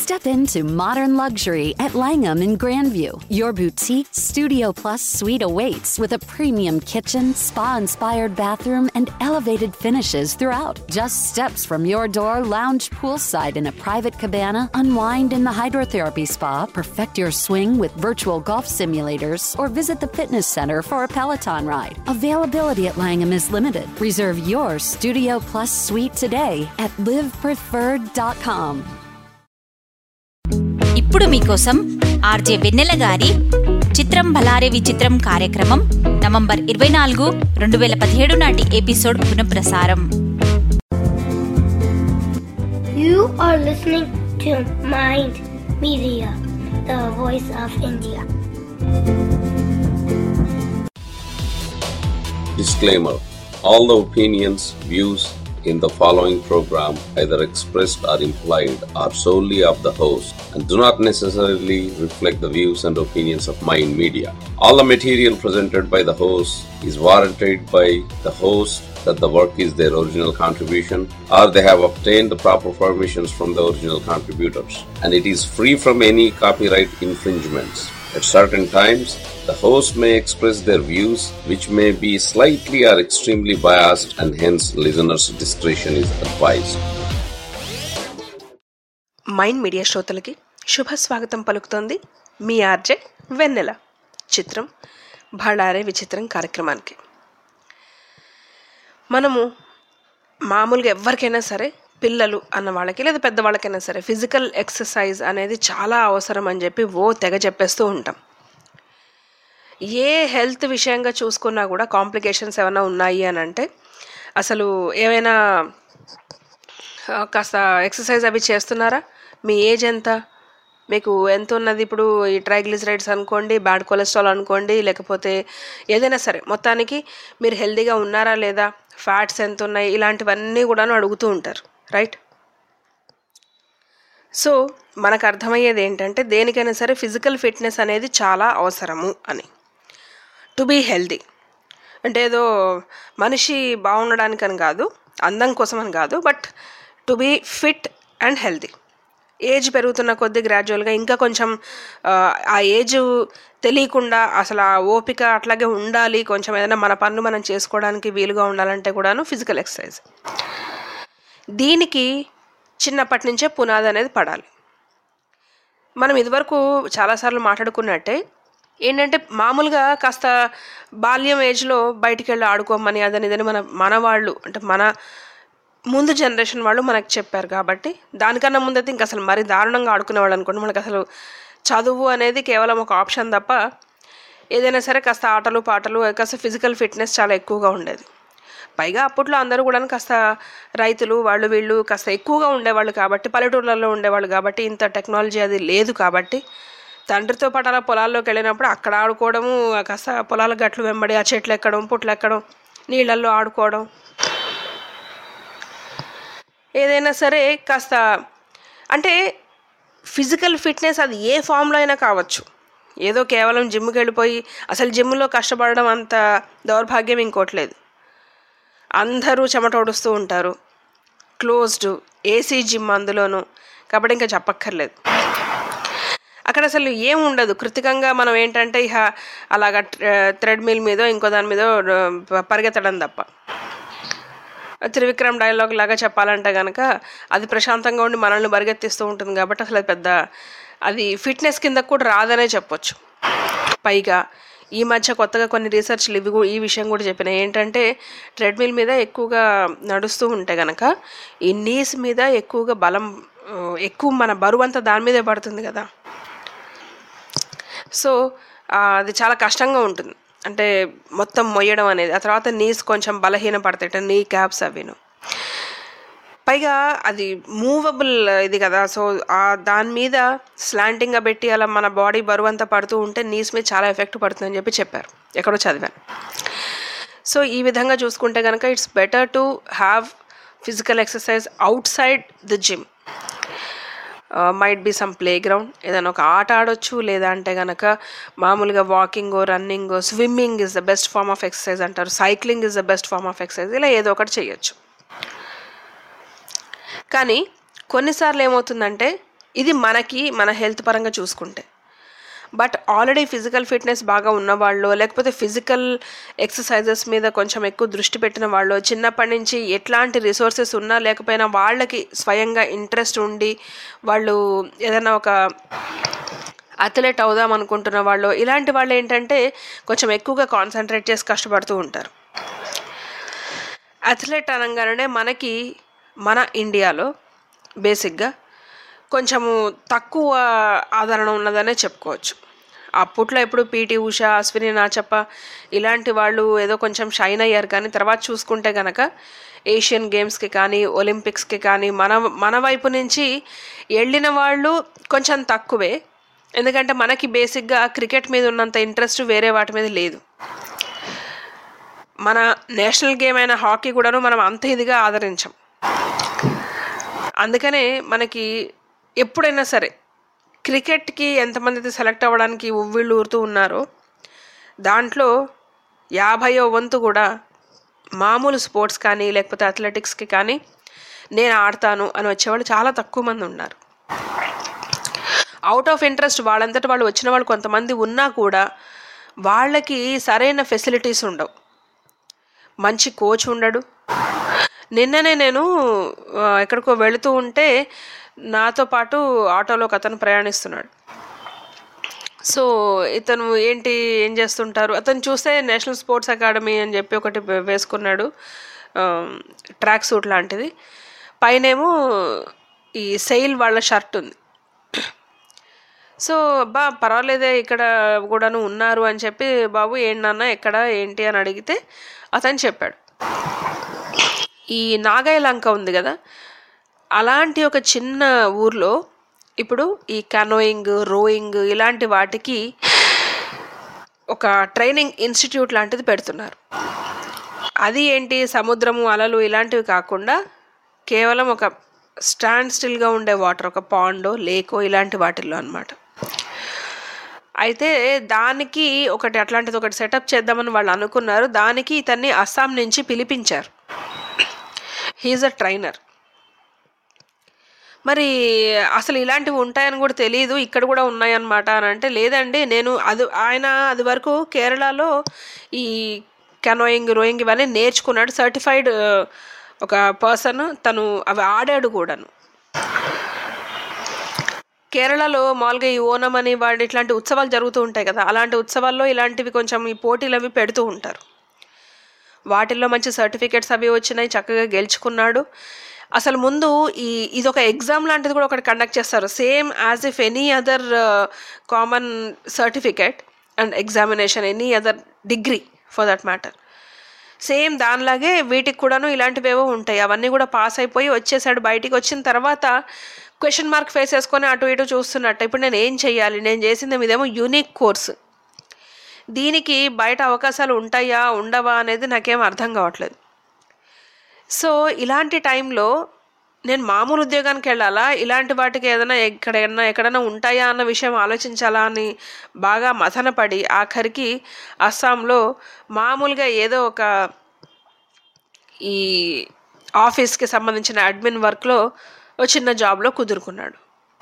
Step into modern luxury at Langham in Grandview. Your boutique Studio Plus suite awaits with a premium kitchen, spa inspired bathroom, and elevated finishes throughout. Just steps from your door, lounge poolside in a private cabana, unwind in the hydrotherapy spa, perfect your swing with virtual golf simulators, or visit the fitness center for a Peloton ride. Availability at Langham is limited. Reserve your Studio Plus suite today at livepreferred.com. ఇప్పుడు మీకోసం RJ వెన్నెల గారి చిత్రం భలారే విచిత్రం కార్యక్రమం November ఇరవై నాలుగు రెండు వేల పదిహేడు నాటి ఎపిసోడ్ పునఃప్రసారం You are listening to Mind Media, the voice of India. Disclaimer All the opinions, views in the following program, either expressed or implied, are solely of the host and do not necessarily reflect the views and opinions of Mind Media. All the material presented by the host is warranted by the host that the work is their original contribution or they have obtained the proper permissions from the original contributors and it is free from any copyright infringements. At certain times, the host may express their views, which may be slightly or extremely biased, and hence listeners' discretion is advised. Mind Media శ్రోతలకి శుభ స్వాగతం పలుకుతోంది మీ RJ వెన్నెల చిత్రం భళారే విచిత్రం కార్యక్రమానికి మనము మామూలుగా ఎవరికైనా సరే పిల్లలు అన్న వాళ్ళకి లేదా పెద్దవాళ్ళకైనా సరే ఫిజికల్ ఎక్సర్సైజ్ అనేది చాలా అవసరం అని చెప్పి ఓ తెగ చెప్పేస్తూ ఉంటాం ఏ హెల్త్ విషయంగా చూసుకున్నా కూడా కాంప్లికేషన్స్ ఏమైనా ఉన్నాయి అని అంటే అసలు ఏమైనా ఆ, కాస్త ఎక్సర్సైజ్ అవి చేస్తున్నారా మీ ఏజ్ ఎంత మీకు ఎంత ఉన్నది ఇప్పుడు ఈ ట్రైగ్లిజరైడ్స్ అనుకోండి బ్యాడ్ కొలెస్ట్రాల్ అనుకోండి లేకపోతే ఏదైనా సరే మొత్తానికి మీరు హెల్తీగా ఉన్నారా లేదా ఫ్యాట్స్ ఎంత ఉన్నాయి ఇలాంటివన్నీ కూడాను అడుగుతూ ఉంటారు రైట్ సో మనకు అర్థమయ్యేది ఏంటంటే దేనికైనా సరే ఫిజికల్ ఫిట్నెస్ అనేది చాలా అవసరము అని టు బీ హెల్దీ అంటే ఏదో మనిషి బాగుండడానికని కాదు అందం కోసం అని కాదు but to be fit and healthy age పెరుగుతున్న కొద్దీ గ్రాడ్యువల్గా ఇంకా కొంచెం ఆ, ఆ ఏజ్ తెలియకుండా అసలు ఆ ఓపిక అట్లాగే ఉండాలి కొంచెం ఏదైనా మన పనులు మనం చేసుకోవడానికి వీలుగా ఉండాలంటే కూడాను ఫిజికల్ ఎక్సర్సైజ్ దీనికి చిన్నప్పటి నుంచే పునాది అనేది పడాలి మనం ఇదివరకు చాలాసార్లు మాట్లాడుకున్నట్టే ఏంటంటే మామూలుగా కాస్త బాల్యం ఏజ్లో బయటికి వెళ్ళి ఆడుకోమని అదని ఇదని మన మన వాళ్ళు అంటే మన ముందు జనరేషన్ వాళ్ళు మనకు చెప్పారు కాబట్టి దానికన్నా ముందైతే ఇంకా అసలు మరీ దారుణంగా ఆడుకునేవాళ్ళు అనుకోండి మనకు అసలు చదువు అనేది కేవలం ఒక ఆప్షన్ తప్ప ఏదైనా సరే కాస్త ఆటలు పాటలు కాస్త ఫిజికల్ ఫిట్నెస్ చాలా ఎక్కువగా ఉండేది పైగా అప్పట్లో అందరూ కూడా కాస్త రైతులు వాళ్ళు వీళ్ళు కాస్త ఎక్కువగా ఉండేవాళ్ళు కాబట్టి పల్లెటూర్లలో ఉండేవాళ్ళు కాబట్టి ఇంత టెక్నాలజీ అది లేదు కాబట్టి తండ్రితో పాటు అలా పొలాల్లోకి వెళ్ళినప్పుడు అక్కడ ఆడుకోవడము కాస్త పొలాల గట్లు వెంబడి ఆ చెట్లు ఎక్కడం పుట్లు ఎక్కడం నీళ్ళల్లో ఆడుకోవడం ఏదైనా సరే కాస్త అంటే ఫిజికల్ ఫిట్నెస్ అది ఏ ఫామ్లో అయినా కావచ్చు ఏదో కేవలం జిమ్కి వెళ్ళిపోయి అసలు జిమ్లో కష్టపడడం అంత దౌర్భాగ్యం ఇంకోట్లేదు అందరూ చెమటోడుస్తూ ఉంటారు క్లోజ్డ్ ఏసీ జిమ్ అందులోను కాబట్టి ఇంకా చెప్పక్కర్లేదు అక్కడ అసలు ఏం ఉండదు కృతికంగా మనం ఏంటంటే ఇక అలాగ థ్రెడ్మిల్ మీద ఇంకో దాని మీద ఆ, పరిగెత్తడం తప్ప త్రివిక్రమ్ డైలాగ్ లాగా చెప్పాలంటే కనుక అది ప్రశాంతంగా ఉండి మనల్ని పరిగెత్తిస్తూ ఉంటుంది కాబట్టి అసలు అది పెద్ద అది ఫిట్నెస్ కింద కూడా రాదనే చెప్పొచ్చు పైగా ఈ మధ్య కొత్తగా కొన్ని రీసెర్చ్లు ఇవి కూ- ఈ విషయం కూడా చెప్పినాయి ఏంటంటే ట్రెడ్మిల్ మీద ఎక్కువగా నడుస్తూ ఉంటే గనక ఈ నీస్ మీద ఎక్కువగా బలం ఆ, ఎక్కువ మన బరువు అంతా దాని మీదే పడుతుంది కదా సో ఆ, అది చాలా కష్టంగా ఉంటుంది అంటే మొత్తం మొయ్యడం అనేది ఆ తర్వాత నీస్ కొంచెం బలహీన పడతాయి నీ క్యాప్స్ అవిను పైగా అది మూవబుల్ ఇది కదా సో ఆ దాని మీద స్లాంటింగ్గా పెట్టి అలా మన బాడీ బరువు అంతా పడుతూ ఉంటే నీస్ మీద చాలా ఎఫెక్ట్ పడుతుందని చెప్పి చెప్పారు ఎక్కడో చదివాను సో ఈ విధంగా చూసుకుంటే కనుక it's better to have physical exercise outside the gym might be some playground ఏదైనా ఒక ఆట ఆడొచ్చు లేదా అంటే కనుక మామూలుగా walking running swimming is the best form of exercise అంటారు cycling is the best form of exercise ఇలా ఏదో ఒకటి చేయొచ్చు కానీ కొన్నిసార్లు ఏమవుతుందంటే ఇది మనకి మన హెల్త్ పరంగా చూసుకుంటే బట్ ఆల్రెడీ ఫిజికల్ ఫిట్నెస్ బాగా ఉన్నవాళ్ళు లేకపోతే ఫిజికల్ ఎక్సర్సైజెస్ మీద కొంచెం ఎక్కువ దృష్టి పెట్టిన వాళ్ళు చిన్నప్పటి నుంచి ఎట్లాంటి రిసోర్సెస్ ఉన్నా లేకపోయినా వాళ్ళకి స్వయంగా ఇంట్రెస్ట్ ఉండి వాళ్ళు ఏదైనా ఒక అథ్లెట్ అవుదాం అనుకుంటున్న వాళ్ళు ఇలాంటి వాళ్ళు ఏంటంటే కొంచెం ఎక్కువగా కాన్సన్ట్రేట్ చేసి కష్టపడుతూ ఉంటారు అథ్లెట్ అనగానే మనకి మన ఇండియాలో బేసిక్గా కొంచెము తక్కువ ఆదరణ ఉన్నదనే చెప్పుకోవచ్చు అప్పట్లో ఎప్పుడు పీటీ ఉష అశ్విని నాచప్ప ఇలాంటి వాళ్ళు ఏదో కొంచెం షైన్ అయ్యారు కానీ తర్వాత చూసుకుంటే కనుక ఏషియన్ గేమ్స్కి కానీ ఒలింపిక్స్కి కానీ మన మన వైపు నుంచి వెళ్ళిన వాళ్ళు కొంచెం తక్కువే ఎందుకంటే మనకి బేసిక్గా క్రికెట్ మీద ఉన్నంత ఇంట్రెస్ట్ వేరే వాటి మీద లేదు మన నేషనల్ గేమ్ అయిన హాకీ కూడాను మనం అంత ఇదిగా ఆదరించం అందుకనే మనకి ఎప్పుడైనా సరే క్రికెట్కి ఎంతమంది అయితే సెలెక్ట్ అవ్వడానికి ఉవ్విళ్ళు ఊరుతూ ఉన్నారో దాంట్లో యాభైయో వంతు కూడా మామూలు స్పోర్ట్స్ కానీ లేకపోతే అథ్లెటిక్స్కి కానీ నేను ఆడతాను అని వచ్చేవాళ్ళు చాలా తక్కువ మంది ఉన్నారు అవుట్ ఆఫ్ ఇంట్రెస్ట్ వాళ్ళంతటి వాళ్ళు వచ్చిన వాళ్ళు కొంతమంది ఉన్నా కూడా వాళ్ళకి సరైన ఫెసిలిటీస్ ఉండవు మంచి కోచ్ ఉండడు నిన్ననే నేను ఆ, ఎక్కడికో వెళుతూ ఉంటే నాతో పాటు ఆటోలో ఒక అతను ప్రయాణిస్తున్నాడు సో ఇతను ఏంటి ఏం చేస్తుంటారు అతను చూస్తే నేషనల్ స్పోర్ట్స్ అకాడమీ అని చెప్పి ఒకటి వే- వేసుకున్నాడు ట్రాక్ సూట్ లాంటిది పైనేమో ఈ సెయిల్ వాళ్ళ షర్ట్ ఉంది సో బా పర్వాలేదే ఇక్కడ కూడాను ఉన్నారు అని చెప్పి బాబు ఏంటన్నా ఎక్కడ ఏంటి అని అడిగితే అతను చెప్పాడు ఈ నాగాయలంక ఉంది కదా అలాంటి ఒక చిన్న ఊర్లో ఇప్పుడు ఈ కనోయింగ్ రోయింగ్ ఇలాంటి వాటికి ఒక ట్రైనింగ్ ఇన్స్టిట్యూట్ లాంటిది పెడుతున్నారు అది ఏంటి సముద్రము అలలు ఇలాంటివి కాకుండా కేవలం ఒక స్టాండ్ స్టిల్గా ఉండే వాటర్ ఒక పాండో లేకో ఇలాంటి వాటిల్లో అనమాట అయితే దానికి ఒకటి అట్లాంటిది ఒకటి సెటప్ చేద్దామని వాళ్ళు అనుకున్నారు దానికి ఇతన్ని అస్సాం నుంచి పిలిపించారు హీఈస్ అ ట్రైనర్ మరి అసలు ఇలాంటివి ఉంటాయని కూడా తెలియదు ఇక్కడ కూడా ఉన్నాయన్నమాట అని అంటే లేదండి నేను అది ఆయన అది వరకు కేరళలో ఈ కెనోయింగ్ రోయింగ్ ఇవన్నీ నేర్చుకున్నాడు సర్టిఫైడ్ ఒక పర్సన్ తను అవి ఆడాడు కూడాను కేరళలో మామూలుగా ఈ ఓనం అని వాడి ఇట్లాంటి ఉత్సవాలు జరుగుతూ ఉంటాయి కదా అలాంటి ఉత్సవాల్లో ఇలాంటివి కొంచెం ఈ పోటీలు అవి పెడుతూ ఉంటారు వాటిల్లో మంచి సర్టిఫికేట్స్ అవి వచ్చినాయి చక్కగా గెలుచుకున్నాడు అసలు ముందు ఈ ఇది ఒక ఎగ్జామ్ లాంటిది కూడా ఒకటి కండక్ట్ చేస్తారు same as if any other common certificate and examination any other degree for that matter same దానిలాగే వీటికి కూడాను ఇలాంటివేవో ఉంటాయి అవన్నీ కూడా పాస్ అయిపోయి వచ్చేసాడు బయటికి వచ్చిన తర్వాత క్వశ్చన్ మార్క్ ఫేస్ వేసుకొని అటు ఇటు చూస్తున్నట్టు ఇప్పుడు నేను ఏం చెయ్యాలి నేను చేసింది ఇదేమో యూనిక్ కోర్సు దీనికి బయట అవకాశాలు ఉంటాయా ఉండవా అనేది నాకేం అర్థం కావట్లేదు సో ఇలాంటి టైంలో నేను మామూలు ఉద్యోగానికి వెళ్ళాలా ఇలాంటి వాటికి ఏదైనా ఎక్కడైనా ఎక్కడైనా ఉంటాయా అన్న విషయం ఆలోచించాలా అని బాగా మథనపడి ఆఖరికి అస్సాంలో మామూలుగా ఏదో ఒక ఈ ఆఫీస్కి సంబంధించిన అడ్మిన్ వర్క్లో ఓ చిన్న జాబ్లో కుదురుకున్నాడు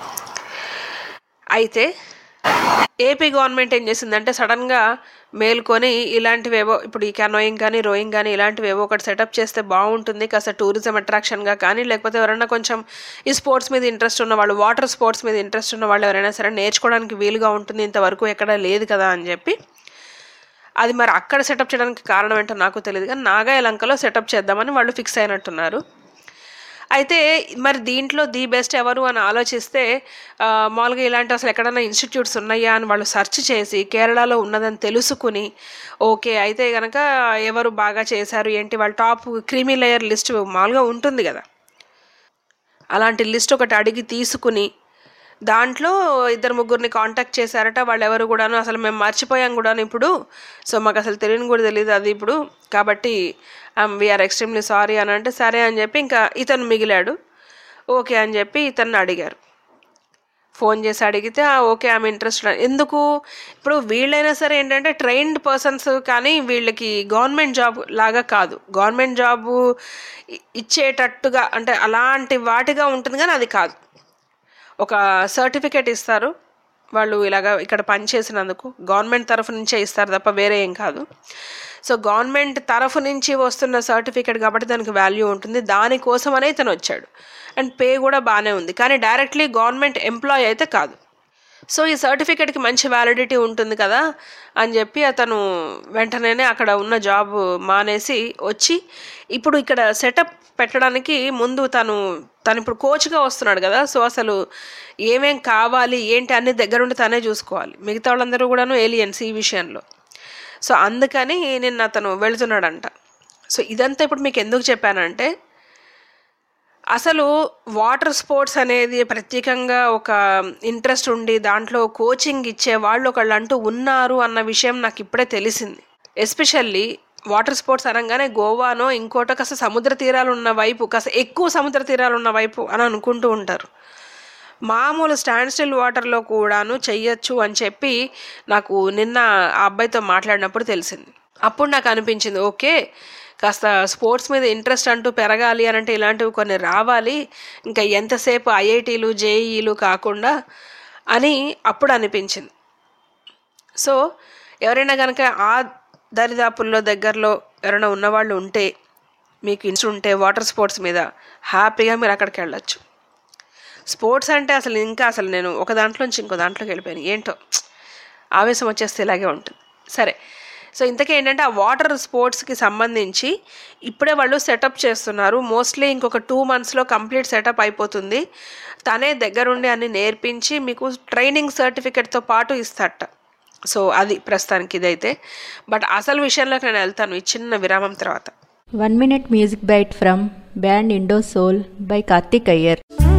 అయితే ఏపీ గవర్నమెంట్ ఏం చేసిందంటే సడన్గా మేల్కొని ఇలాంటివేవో ఇప్పుడు ఈ కెనోయింగ్ కానీ రోయింగ్ కానీ ఇలాంటివేవో ఒకటి సెటప్ చేస్తే బాగుంటుంది కాస్త టూరిజం అట్రాక్షన్గా కానీ లేకపోతే ఎవరైనా కొంచెం ఈ స్పోర్ట్స్ మీద ఇంట్రెస్ట్ ఉన్న వాళ్ళు వాటర్ స్పోర్ట్స్ మీద ఇంట్రెస్ట్ ఉన్న వాళ్ళు ఎవరైనా సరే నేర్చుకోవడానికి వీలుగా ఉంటుంది ఇంతవరకు ఎక్కడ లేదు కదా అని చెప్పి అది మరి అక్కడ సెటప్ చేయడానికి కారణం ఏంటో నాకు తెలియదు కానీ నాగాయలంకలో సెటప్ చేద్దామని వాళ్ళు ఫిక్స్ అయినట్టున్నారు అయితే మరి దీంట్లో ది బెస్ట్ ఎవరు అని ఆలోచిస్తే ఆ, మామూలుగా ఇలాంటి అసలు ఎక్కడైనా ఇన్స్టిట్యూట్స్ ఉన్నాయా అని వాళ్ళు సెర్చ్ చేసి కేరళలో ఉన్నదని తెలుసుకుని ఓకే అయితే కనుక ఎవరు బాగా చేశారు ఏంటి వాళ్ళ టాప్ క్రీమీ లేయర్ లిస్ట్ మామూలుగా ఉంటుంది కదా అలాంటి లిస్ట్ ఒకటి అడిగి తీసుకుని దాంట్లో ఇద్దరు ముగ్గురిని కాంటాక్ట్ చేశారట వాళ్ళు ఎవరు కూడాను అసలు మేము మర్చిపోయాం కూడాను ఇప్పుడు సో మాకు అసలు తెలియని కూడా తెలియదు అది ఇప్పుడు కాబట్టి వీఆర్ ఎక్స్ట్రీమ్లీ సారీ అని అంటే సరే అని చెప్పి ఇంకా ఇతను మిగిలాడు ఓకే అని చెప్పి ఇతన్ని అడిగారు ఫోన్ చేసి అడిగితే "ఆ, ఓకే ఐమ్ ఇంట్రెస్టెడ్ ఎందుకు ఇప్పుడు వీళ్ళైనా సరే ఏంటంటే ట్రైన్డ్ పర్సన్స్ కానీ వీళ్ళకి గవర్నమెంట్ జాబ్ లాగా కాదు గవర్నమెంట్ జాబు ఇ- ఇచ్చేటట్టుగా అంటే అలాంటి వాటిగా ఉంటుంది కానీ అది కాదు ఒక సర్టిఫికేట్ ఇస్తారు వాళ్ళు ఇలాగ ఇక్కడ పని చేసినందుకు గవర్నమెంట్ తరఫు నుంచే ఇస్తారు తప్ప వేరే ఏం కాదు సో గవర్నమెంట్ తరఫు నుంచి వస్తున్న సర్టిఫికేట్ కాబట్టి దానికి వాల్యూ ఉంటుంది దానికోసమనే ఇతను వచ్చాడు అండ్ పే కూడా బాగానే ఉంది కానీ డైరెక్ట్లీ గవర్నమెంట్ ఎంప్లాయ్ అయితే కాదు సో ఈ సర్టిఫికేట్కి మంచి వ్యాలిడిటీ ఉంటుంది కదా అని చెప్పి అతను వెంటనే అక్కడ ఉన్న జాబ్ మానేసి వచ్చి ఇప్పుడు ఇక్కడ సెటప్ పెట్టడానికి ముందు తను తను ఇప్పుడు కోచ్గా వస్తున్నాడు కదా సో అసలు ఏమేం కావాలి ఏంటి అన్ని దగ్గరుండి తనే చూసుకోవాలి మిగతా వాళ్ళందరూ కూడాను ఏలియన్స్ ఈ విషయంలో సో అందుకని నిన్న అతను వెళుతున్నాడంట సో ఇదంతా ఇప్పుడు మీకు ఎందుకు చెప్పానంటే అసలు వాటర్ స్పోర్ట్స్ అనేది ప్రత్యేకంగా ఒక ఇంట్రెస్ట్ ఉండి దాంట్లో కోచింగ్ ఇచ్చే వాళ్ళు ఒకళ్ళు అంటూ ఉన్నారు అన్న విషయం నాకు ఇప్పుడే తెలిసింది ఎస్పెషల్లీ వాటర్ స్పోర్ట్స్ అనగానే గోవానో ఇంకోటో కాస్త సముద్ర తీరాలు ఉన్న వైపు కాస్త ఎక్కువ సముద్ర తీరాలు ఉన్న వైపు అని అనుకుంటూ ఉంటారు మామూలు స్టాండ్ స్టిల్ వాటర్లో కూడాను చెయ్యొచ్చు అని చెప్పి నాకు నిన్న ఆ అబ్బాయితో మాట్లాడినప్పుడు తెలిసింది అప్పుడు నాకు అనిపించింది ఓకే కాస్త స్పోర్ట్స్ మీద ఇంట్రెస్ట్ అంటూ పెరగాలి అని అంటే ఇలాంటివి కొన్ని రావాలి ఇంకా ఎంతసేపు ఐఐటీలు జేఈలు కాకుండా అని అప్పుడు అనిపించింది సో ఎవరైనా కనుక ఆ దరిదాపుల్లో దగ్గరలో ఎవరైనా ఉన్నవాళ్ళు ఉంటే మీకు ఇంట్రెస్ట్ ఉంటే వాటర్ స్పోర్ట్స్ మీద హ్యాపీగా మీరు అక్కడికి వెళ్ళొచ్చు స్పోర్ట్స్ అంటే అసలు ఇంకా అసలు నేను ఒక దాంట్లోంచి ఇంకో దాంట్లోకి వెళ్ళిపోయాను ఏంటో ఆవేశం వచ్చేస్తే ఇలాగే ఉంటుంది సరే సో ఇంతకీ ఏంటంటే ఆ వాటర్ స్పోర్ట్స్కి సంబంధించి ఇప్పుడే వాళ్ళు సెటప్ చేస్తున్నారు మోస్ట్లీ ఇంకొక టూ మంత్స్లో కంప్లీట్ సెటప్ అయిపోతుంది తనే దగ్గరుండి అన్ని నేర్పించి మీకు ట్రైనింగ్ సర్టిఫికెట్తో పాటు ఇస్తాట సో అది ప్రస్తుతానికి ఇదైతే బట్ అసలు విషయంలోకి నేను వెళ్తాను ఈ చిన్న విరామం తర్వాత One minute music bite from band Indo Soul by Karthik Iyer.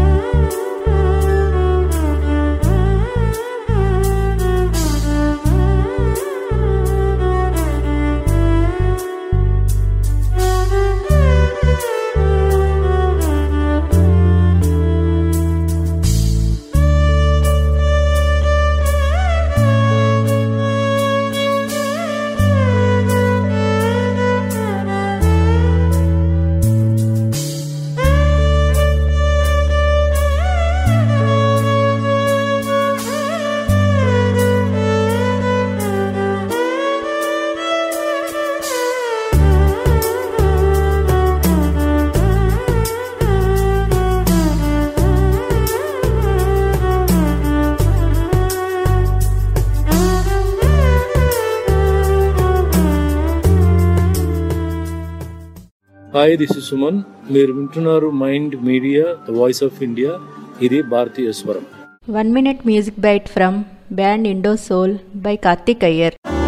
Hi this is Suman మీరు వింటున్నారు Mind Media the voice of India ఇది భారతీయ స్వరం One minute music bite from band Indo Soul by Karthik Iyer.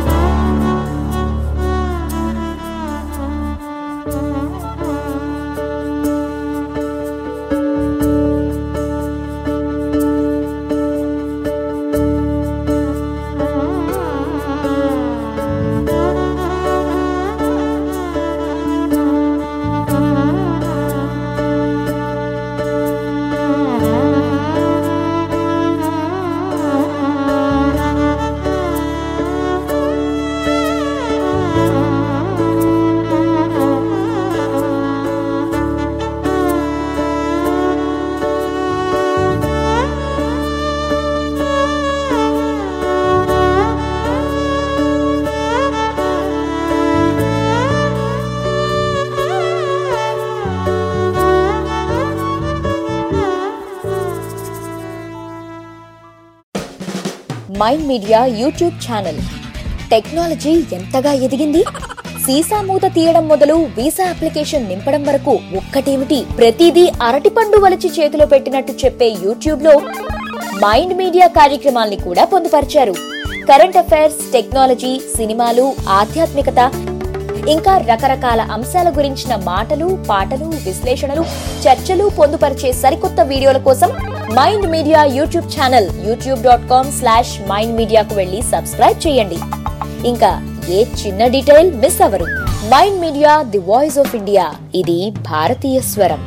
Mind Media YouTube channel technology ఎంతగా ఎదిగింది సీసా మూత తీయడం మొదలు వీసా అప్లికేషన్ నింపడం వరకు ఒక్కటేమిటి ప్రతిదీ అరటిపండు వలిచి చేతిలో పెట్టినట్టు చెప్పే యూట్యూబ్ లో మైండ్ మీడియా కార్యక్రమాల్ని కూడా పొందుపరిచారు కరెంట్ అఫైర్స్ టెక్నాలజీ సినిమాలు ఆధ్యాత్మికత ఇంకా రకరకాల అంశాల గురించిన మాటలు పాటలు విశ్లేషణలు చర్చలు పొందుపరిచే సరికొత్త వీడియోల కోసం Mind Media YouTube channel YouTube dot com slash Mind మీడియాకు వెళ్ళి సబ్స్క్రైబ్ చేయండి ఇంకా ఏ చిన్న డీటెయిల్ మిస్ అవరు Mind Media the voice of India ఇది భారతీయ స్వరం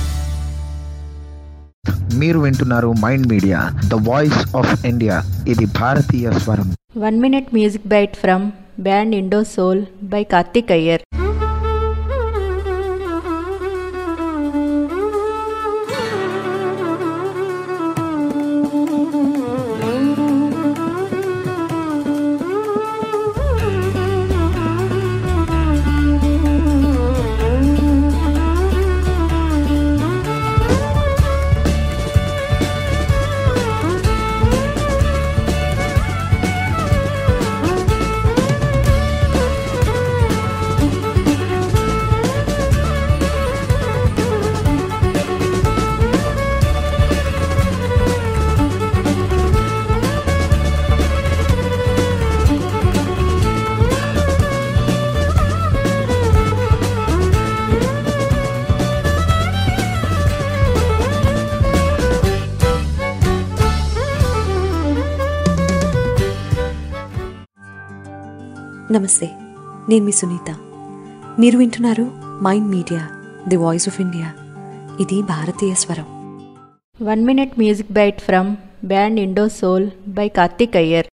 మీరు వింటున్నారు Mind Media the voice of India ఇది భారతీయ స్వరం One minute music bite from band Indo Soul by Karthik Iyer. నమస్తే నేను మీ సునీత మీరు వింటున్నారు Mind Media the voice of India ఇది భారతీయ స్వరం one minute music bite from band Indo Soul by Karthik Iyer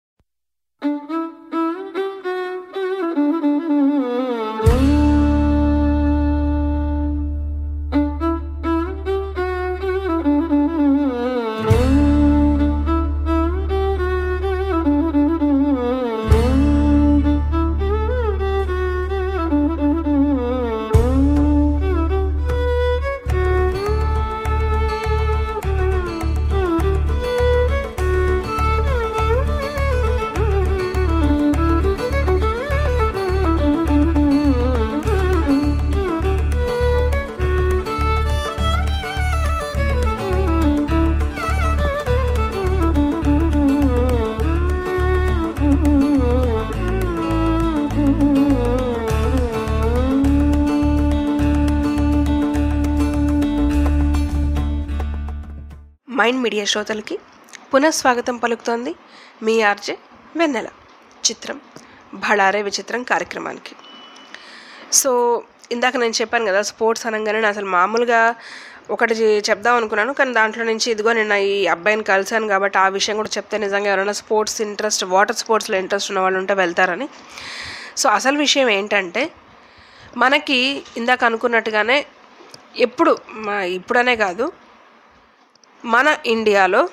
Mind Media శ్రోతలకి పునఃస్వాగతం పలుకుతోంది మీ ఆర్జే వెన్నెల చిత్రం భళారే విచిత్రం కార్యక్రమానికి సో ఇందాక నేను చెప్పాను కదా స్పోర్ట్స్ అనగానే నేను అసలు మామూలుగా ఒకటి చె- చెప్దాం అనుకున్నాను కానీ దాంట్లో నుంచి ఇదిగో నేను ఈ అబ్బాయిని కలిశాను కాబట్టి ఆ విషయం కూడా చెప్తే నిజంగా ఎవరైనా స్పోర్ట్స్ ఇంట్రెస్ట్ వాటర్ స్పోర్ట్స్లో ఇంట్రెస్ట్ ఉన్న వాళ్ళు ఉంటే వెళ్తారని సో అసలు విషయం ఏంటంటే మనకి ఇందాక అనుకున్నట్టుగానే ఎప్పుడు మా- ఇప్పుడనే కాదు మన ఇండియాలో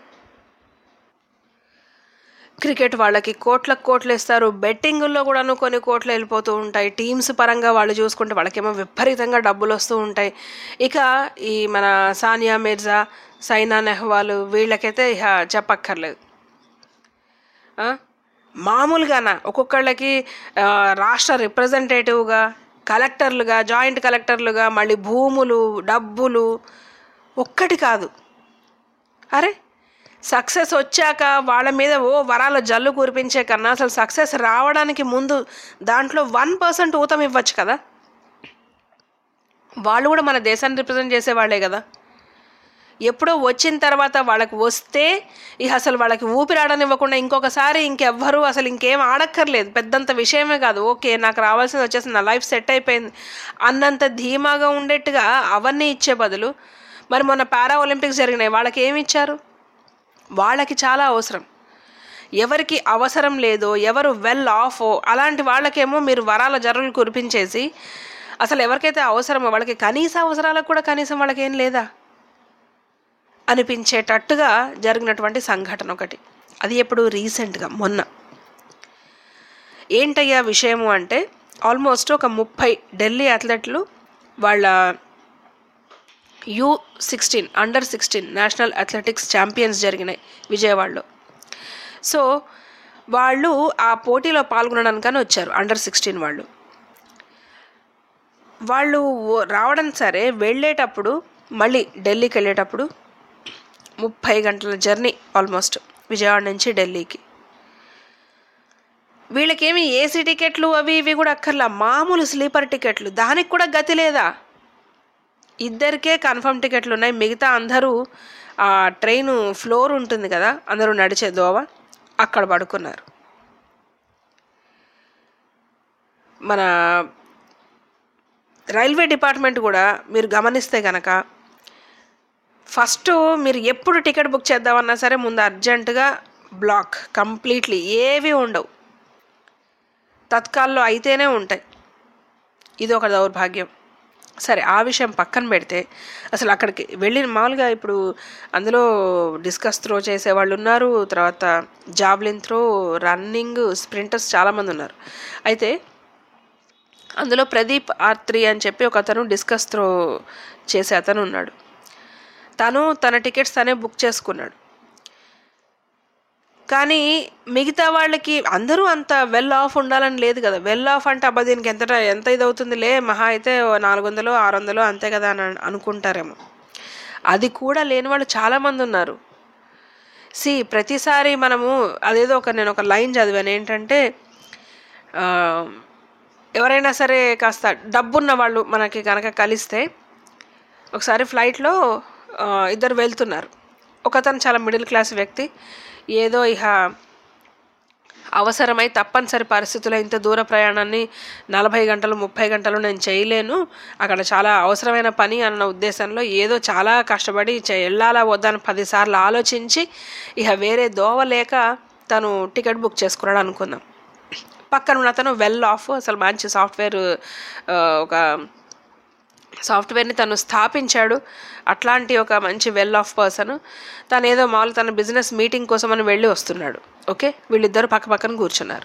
క్రికెట్ వాళ్ళకి కోట్ల కోట్లు ఇస్తారు బెట్టింగుల్లో కూడాను కొన్ని కోట్లు వెళ్ళిపోతూ ఉంటాయి టీమ్స్ పరంగా వాళ్ళు చూసుకుంటే వాళ్ళకేమో విపరీతంగా డబ్బులు వస్తూ ఉంటాయి ఇక ఈ మన సానియా మిర్జా సైనా నెహ్వాల్ వీళ్ళకైతే ఇక చెప్పక్కర్లేదు ఆ? మామూలుగానా ఒక్కొక్కళ్ళకి ఆ, రాష్ట్ర రిప్రజెంటేటివ్గా కలెక్టర్లుగా జాయింట్ కలెక్టర్లుగా మళ్ళీ భూములు డబ్బులు ఒక్కటి కాదు అరే సక్సెస్ వచ్చాక వాళ్ళ మీద ఓ వరాల జల్లు కురిపించే కన్నా అసలు సక్సెస్ రావడానికి ముందు దాంట్లో వన్ పర్సెంట్ ఊతం ఇవ్వచ్చు కదా వాళ్ళు కూడా మన దేశాన్ని రిప్రజెంట్ చేసేవాళ్లే కదా ఎప్పుడో వచ్చిన తర్వాత వాళ్ళకి వస్తే ఇక అసలు వాళ్ళకి ఊపిరాడనివ్వకుండా ఇంకొకసారి ఇంకెవ్వరు అసలు ఇంకేం ఆడక్కర్లేదు పెద్దంత విషయమే కాదు ఓకే నాకు రావాల్సింది వచ్చేసి నా లైఫ్ సెట్ అయిపోయింది అన్నంత ధీమాగా ఉండేట్టుగా అవన్నీ ఇచ్చే బదులు మరి మొన్న పారా ఒలింపిక్స్ జరిగినాయి వాళ్ళకి ఏమి ఇచ్చారు వాళ్ళకి చాలా అవసరం ఎవరికి అవసరం లేదో ఎవరు వెల్ ఆఫో అలాంటి వాళ్ళకేమో మీరు వరాల జరువులు కురిపించేసి అసలు ఎవరికైతే అవసరమో వాళ్ళకి కనీస అవసరాలకు కూడా కనీసం వాళ్ళకి ఏం లేదా అనిపించేటట్టుగా జరిగినటువంటి సంఘటన ఒకటి అది ఎప్పుడు రీసెంట్గా మొన్న ఏంటయ్యా విషయము అంటే ఆల్మోస్ట్ ఒక ముప్పై ఢిల్లీ అథ్లెట్లు వాళ్ళ U sixteen under sixteen national athletics champions జరిగినాయి విజయవాడలో సో వాళ్ళు ఆ పోటీలో పాల్గొనడానికని వచ్చారు అండర్ సిక్స్టీన్ వాళ్ళు వాళ్ళు ఓ- రావడం సరే వెళ్ళేటప్పుడు మళ్ళీ ఢిల్లీకి వెళ్ళేటప్పుడు ముప్పై గంటల జర్నీ ఆల్మోస్ట్ విజయవాడ నుంచి ఢిల్లీకి వీళ్ళకేమి ఏసీ టికెట్లు అవి ఇవి కూడా అక్కర్లా మామూలు స్లీపర్ టికెట్లు దానికి కూడా గతి లేదా ఇద్దరికే కన్ఫర్మ్ టికెట్లు ఉన్నాయి మిగతా అందరూ ఆ ట్రైన్ ఫ్లోర్ ఉంటుంది కదా అందరూ నడిచే దోవ అక్కడ పడుకున్నారు మన రైల్వే డిపార్ట్మెంట్ కూడా మీరు గమనిస్తే కనుక ఫస్ట్ మీరు ఎప్పుడు టికెట్ బుక్ చేద్దామన్నా సరే ముందు అర్జెంటుగా బ్లాక్ కంప్లీట్లీ ఏవి ఉండవు తత్కాల్లో అయితేనే ఉంటాయి ఇది ఒక దౌర్భాగ్యం సరే ఆ విషయం పక్కన పెడితే అసలు అక్కడికి వెళ్ళిన మామూలుగా ఇప్పుడు అందులో డిస్కస్ త్రో చేసేవాళ్ళు ఉన్నారు తర్వాత జావ్లిన్ త్రో రన్నింగ్ స్ప్రింటర్స్ చాలామంది ఉన్నారు అయితే అందులో ప్రదీప్ ఆర్త్రి అని చెప్పి ఒక అతను డిస్కస్ త్రో చేసే అతను ఉన్నాడు తను తన టికెట్స్ తనే బుక్ చేసుకున్నాడు కానీ మిగతా వాళ్ళకి అందరూ అంత వెల్ ఆఫ్ ఉండాలని లేదు కదా వెల్ ఆఫ్ అంటే అబ్బా దీనికి ఎంత ఎంత ఇది అవుతుందిలే మహా అయితే ఓ నాలుగు వందలు ఆరు వందలు అంతే కదా అని అనుకుంటారేమో అది కూడా లేని వాళ్ళు చాలామంది ఉన్నారు సి ప్రతిసారి మనము అదేదో ఒక నేను ఒక లైన్ చదివాను ఏంటంటే ఆ, ఎవరైనా సరే కాస్త డబ్బున్న వాళ్ళు మనకి కనుక కలిస్తే ఒకసారి ఫ్లైట్లో ఆ, ఇద్దరు వెళ్తున్నారు ఒకతను చాలా మిడిల్ క్లాస్ వ్యక్తి ఏదో ఇహ అవసరమై తప్పనిసరి పరిస్థితుల్లో ఇంత దూర ప్రయాణాన్ని నలభై గంటలు ముప్పై గంటలు నేను చేయలేను అక్కడ చాలా అవసరమైన పని అన్న ఉద్దేశంలో ఏదో చాలా కష్టపడి చే- వెళ్ళాలా వద్దని పదిసార్లు ఆలోచించి ఇక వేరే దోవ లేక తను టికెట్ బుక్ చేసుకున్నాడు అనుకుందాం పక్కన ఉన్న అతను వెల్ ఆఫ్ అసలు మంచి సాఫ్ట్వేర్ ఆ, ఒక సాఫ్ట్వేర్ని తను స్థాపించాడు అట్లాంటి ఒక మంచి వెల్ ఆఫ్ పర్సన్ తను ఏదో మామూలు తన బిజినెస్ మీటింగ్ కోసం అని వెళ్ళి వస్తున్నాడు ఓకే వీళ్ళిద్దరు పక్క పక్కన కూర్చున్నారు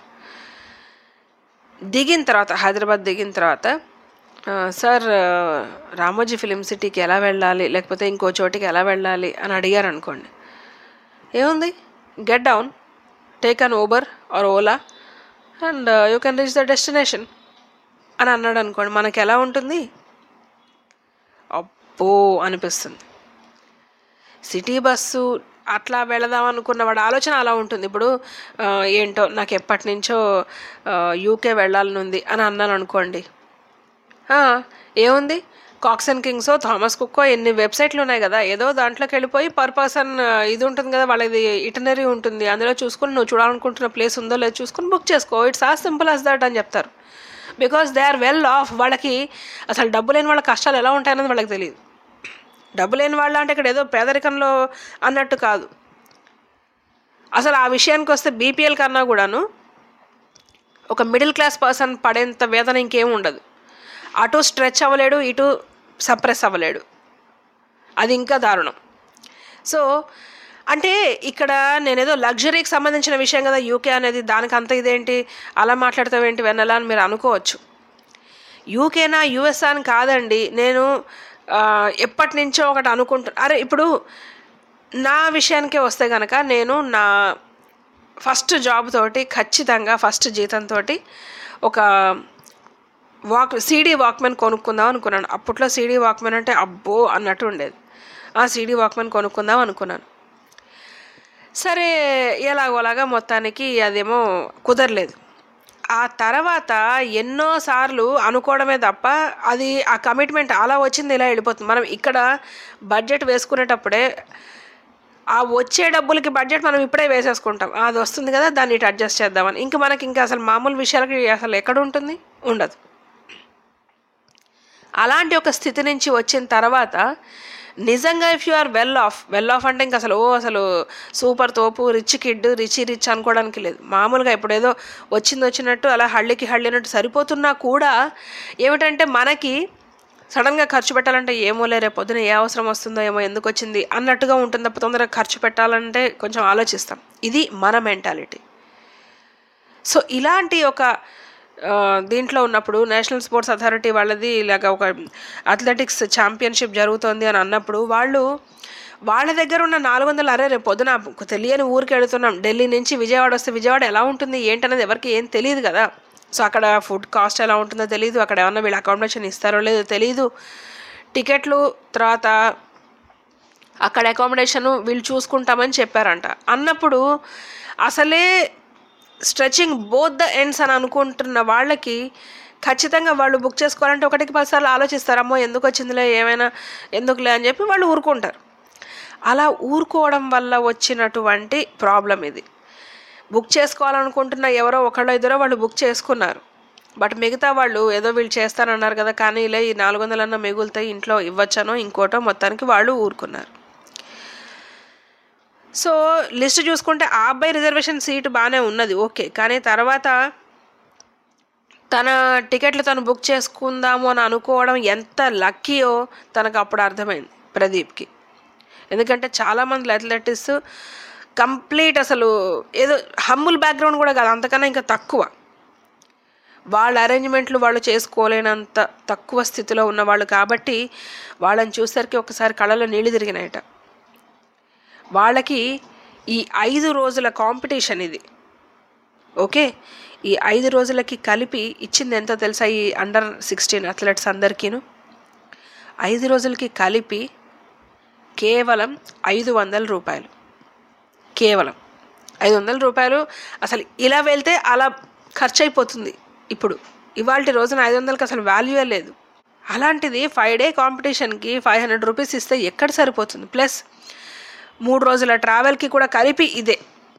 దిగిన తర్వాత హైదరాబాద్ దిగిన తర్వాత ఆ, సార్ ఆ, రామోజీ ఫిలిం సిటీకి ఎలా వెళ్ళాలి లేకపోతే ఇంకో చోటికి ఎలా వెళ్ళాలి అని అడిగారు అనుకోండి ఏముంది get down take an Uber or Ola and you can reach the destination అని అన్నాడు అనుకోండి మనకి ఎలా ఉంటుంది అబ్బో అనిపిస్తుంది సిటీ బస్సు అట్లా వెళదాం అనుకున్న వాడి ఆలోచన అలా ఉంటుంది ఇప్పుడు ఆ, ఏంటో నాకు ఎప్పటి నుంచో యూకే వెళ్ళాలని ఉంది అని అన్నాను అనుకోండి ఆ, ఏముంది కాక్స్ అండ్ కింగ్సో థామస్ కుక్కో ఎన్ని వెబ్సైట్లు ఉన్నాయి కదా ఏదో దాంట్లోకి వెళ్ళిపోయి పర్ పర్సన్ ఇది ఉంటుంది కదా వాళ్ళది ఇటనరీ ఉంటుంది అందులో చూసుకుని నువ్వు చూడాలనుకుంటున్న ప్లేస్ ఉందో లేదో చూసుకుని బుక్ చేసుకో ఇట్స్ ఆ సింపుల్ అస్ దట్ అని చెప్తారు because they are well off వాళ్ళకి అసలు డబ్బు లేని వాళ్ళ కష్టాలు ఎలా ఉంటాయన్నది వాళ్ళకి తెలియదు డబ్బు లేని వాళ్ళ అంటే ఇక్కడ ఏదో పేదరికంలో అన్నట్టు కాదు అసలు ఆ విషయానికి వస్తే బీపీఎల్ కన్నా కూడాను ఒక మిడిల్ క్లాస్ పర్సన్ పడేంత వేదన ఇంకేం ఉండదు అటు స్ట్రెచ్ అవ్వలేడు ఇటు సప్రెస్ అవ్వలేడు అది ఇంకా దారుణం సో అంటే ఇక్కడ నేనేదో లగ్జరీకి సంబంధించిన విషయం కదా యూకే అనేది దానికి అంత ఇదేంటి అలా మాట్లాడతావేంటి వెన్నెలా అని మీరు అనుకోవచ్చు యూకేనా యుఎస్ అని కాదండి నేను ఆ, ఎప్పటి నుంచో ఒకటి అనుకుంటా అరే ఇప్పుడు నా విషయానికే వస్తే కనుక నేను నా ఫస్ట్ జాబ్ తోటి ఖచ్చితంగా ఫస్ట్ జీతంతో ఒక వాక్ సీడీ వాక్మెన్ కొనుక్కుందాం అనుకున్నాను అప్పట్లో సీడీ వాక్మెన్ అంటే అబ్బో అన్నట్టు ఉండేది ఆ సీడీ వాక్మెన్ కొనుక్కుందాం అనుకున్నాను సరే ఎలాగోలాగా మొత్తానికి అదేమో కుదరలేదు ఆ తర్వాత ఎన్నోసార్లు అనుకోవడమే తప్ప అది ఆ కమిట్మెంట్ అలా వచ్చింది ఇలా వెళ్ళిపోతుంది మనం ఇక్కడ బడ్జెట్ వేసుకునేటప్పుడే ఆ వచ్చే డబ్బులకి బడ్జెట్ మనం ఇప్పుడే వేసేసుకుంటాం అది వస్తుంది కదా దాన్ని ఇటు అడ్జస్ట్ చేద్దామని ఇంకా మనకి ఇంకా అసలు మామూలు విషయాలకి అసలు ఎక్కడ ఉంటుంది ఉండదు అలాంటి ఒక స్థితి నుంచి వచ్చిన తర్వాత నిజంగా if you are well off well off అంటే ఇంకా అసలు ఓ అసలు సూపర్ తోపు రిచ్ కిడ్ రిచ్ రిచ్ అనుకోవడానికి లేదు మామూలుగా ఇప్పుడు ఏదో వచ్చింది వచ్చినట్టు అలా హళ్ళికి హళ్ళినట్టు సరిపోతున్నా కూడా ఏమిటంటే మనకి సడన్గా ఖర్చు పెట్టాలంటే ఏమో లే రేపు పొద్దున ఏ అవసరం వస్తుందో ఏమో ఎందుకు వచ్చింది అన్నట్టుగా ఉంటుంది తప్ప తొందరగా ఖర్చు పెట్టాలంటే కొంచెం ఆలోచిస్తాం ఇది మన మెంటాలిటీ సో ఇలాంటి ఒక ఆ, దీంట్లో ఉన్నప్పుడు నేషనల్ స్పోర్ట్స్ అథారిటీ వాళ్ళది ఇలాగ ఒక అథ్లెటిక్స్ ఛాంపియన్షిప్ జరుగుతోంది అని అన్నప్పుడు వాళ్ళు వాళ్ళ దగ్గర ఉన్న నాలుగు వందలు అరే రేపు పొద్దున తెలియని ఊరికి వెళుతున్నాం ఢిల్లీ నుంచి విజయవాడ వస్తే విజయవాడ ఎలా ఉంటుంది ఏంటనేది ఎవరికి ఏం తెలియదు కదా సో అక్కడ ఫుడ్ కాస్ట్ ఎలా ఉంటుందో తెలియదు అక్కడ ఏమన్నా వీళ్ళు అకామిడేషన్ ఇస్తారో లేదో తెలియదు టికెట్లు తర్వాత అక్కడ అకామిడేషను వీళ్ళు చూసుకుంటామని చెప్పారంట అన్నప్పుడు అసలే స్ట్రెచింగ్ బోత్ ద ఎండ్స్ అని అనుకుంటున్న వాళ్ళకి ఖచ్చితంగా వాళ్ళు బుక్ చేసుకోవాలంటే ఒకటికి పదిసార్లు ఆలోచిస్తారమ్మో ఎందుకు వచ్చిందిలే ఏమైనా ఎందుకులే అని చెప్పి వాళ్ళు ఊరుకుంటారు అలా ఊరుకోవడం వల్ల వచ్చినటువంటి ప్రాబ్లం ఇది బుక్ చేసుకోవాలనుకుంటున్న ఎవరో ఒకళ్ళో ఇద్దరో వాళ్ళు బుక్ చేసుకున్నారు బట్ మిగతా వాళ్ళు ఏదో వీళ్ళు చేస్తానన్నారు కదా కానీ ఇలా ఈ నాలుగు వందలన్నా మిగులుతాయి ఇంట్లో ఇవ్వచ్చనో ఇంకోటో మొత్తానికి వాళ్ళు ఊరుకున్నారు సో లిస్ట్ చూసుకుంటే ఆ అబ్బాయి రిజర్వేషన్ సీట్ బాగానే ఉన్నది ఓకే కానీ తర్వాత తన టికెట్లు తను బుక్ చేసుకుందాము అని అనుకోవడం ఎంత లక్కీయో తనకు అప్పుడు అర్థమైంది ప్రదీప్కి ఎందుకంటే చాలామంది అథ్లెటిక్స్ కంప్లీట్ అసలు ఏదో హమ్ముల్ బ్యాక్గ్రౌండ్ కూడా కాదు అంతకన్నా ఇంకా తక్కువ వాళ్ళ అరేంజ్మెంట్లు వాళ్ళు చేసుకోలేనంత తక్కువ స్థితిలో ఉన్నవాళ్ళు కాబట్టి వాళ్ళని చూసరికి ఒకసారి కళ్ళలో నీళ్లు తిరిగినాయట వాళ్ళకి ఈ ఐదు రోజుల కాంపిటీషన్ ఇది ఓకే ఈ ఐదు రోజులకి కలిపి ఇచ్చింది ఎంతో తెలుసా ఈ అండర్ సిక్స్టీన్ అథ్లెట్స్ అందరికీను ఐదు రోజులకి కలిపి కేవలం ఐదు వందల రూపాయలు కేవలం ఐదు వందల రూపాయలు అసలు ఇలా వెళ్తే అలా ఖర్చు అయిపోతుంది ఇప్పుడు ఇవాళ రోజున ఐదు వందలకి అసలు వాల్యూయే లేదు అలాంటిది ఫైవ్ డే కాంపిటీషన్కి ఫైవ్ హండ్రెడ్ రూపీస్ ఇస్తే ఎక్కడ సరిపోతుంది ప్లస్ మూడు రోజుల ట్రావెల్కి కూడా కలిపి ఇదే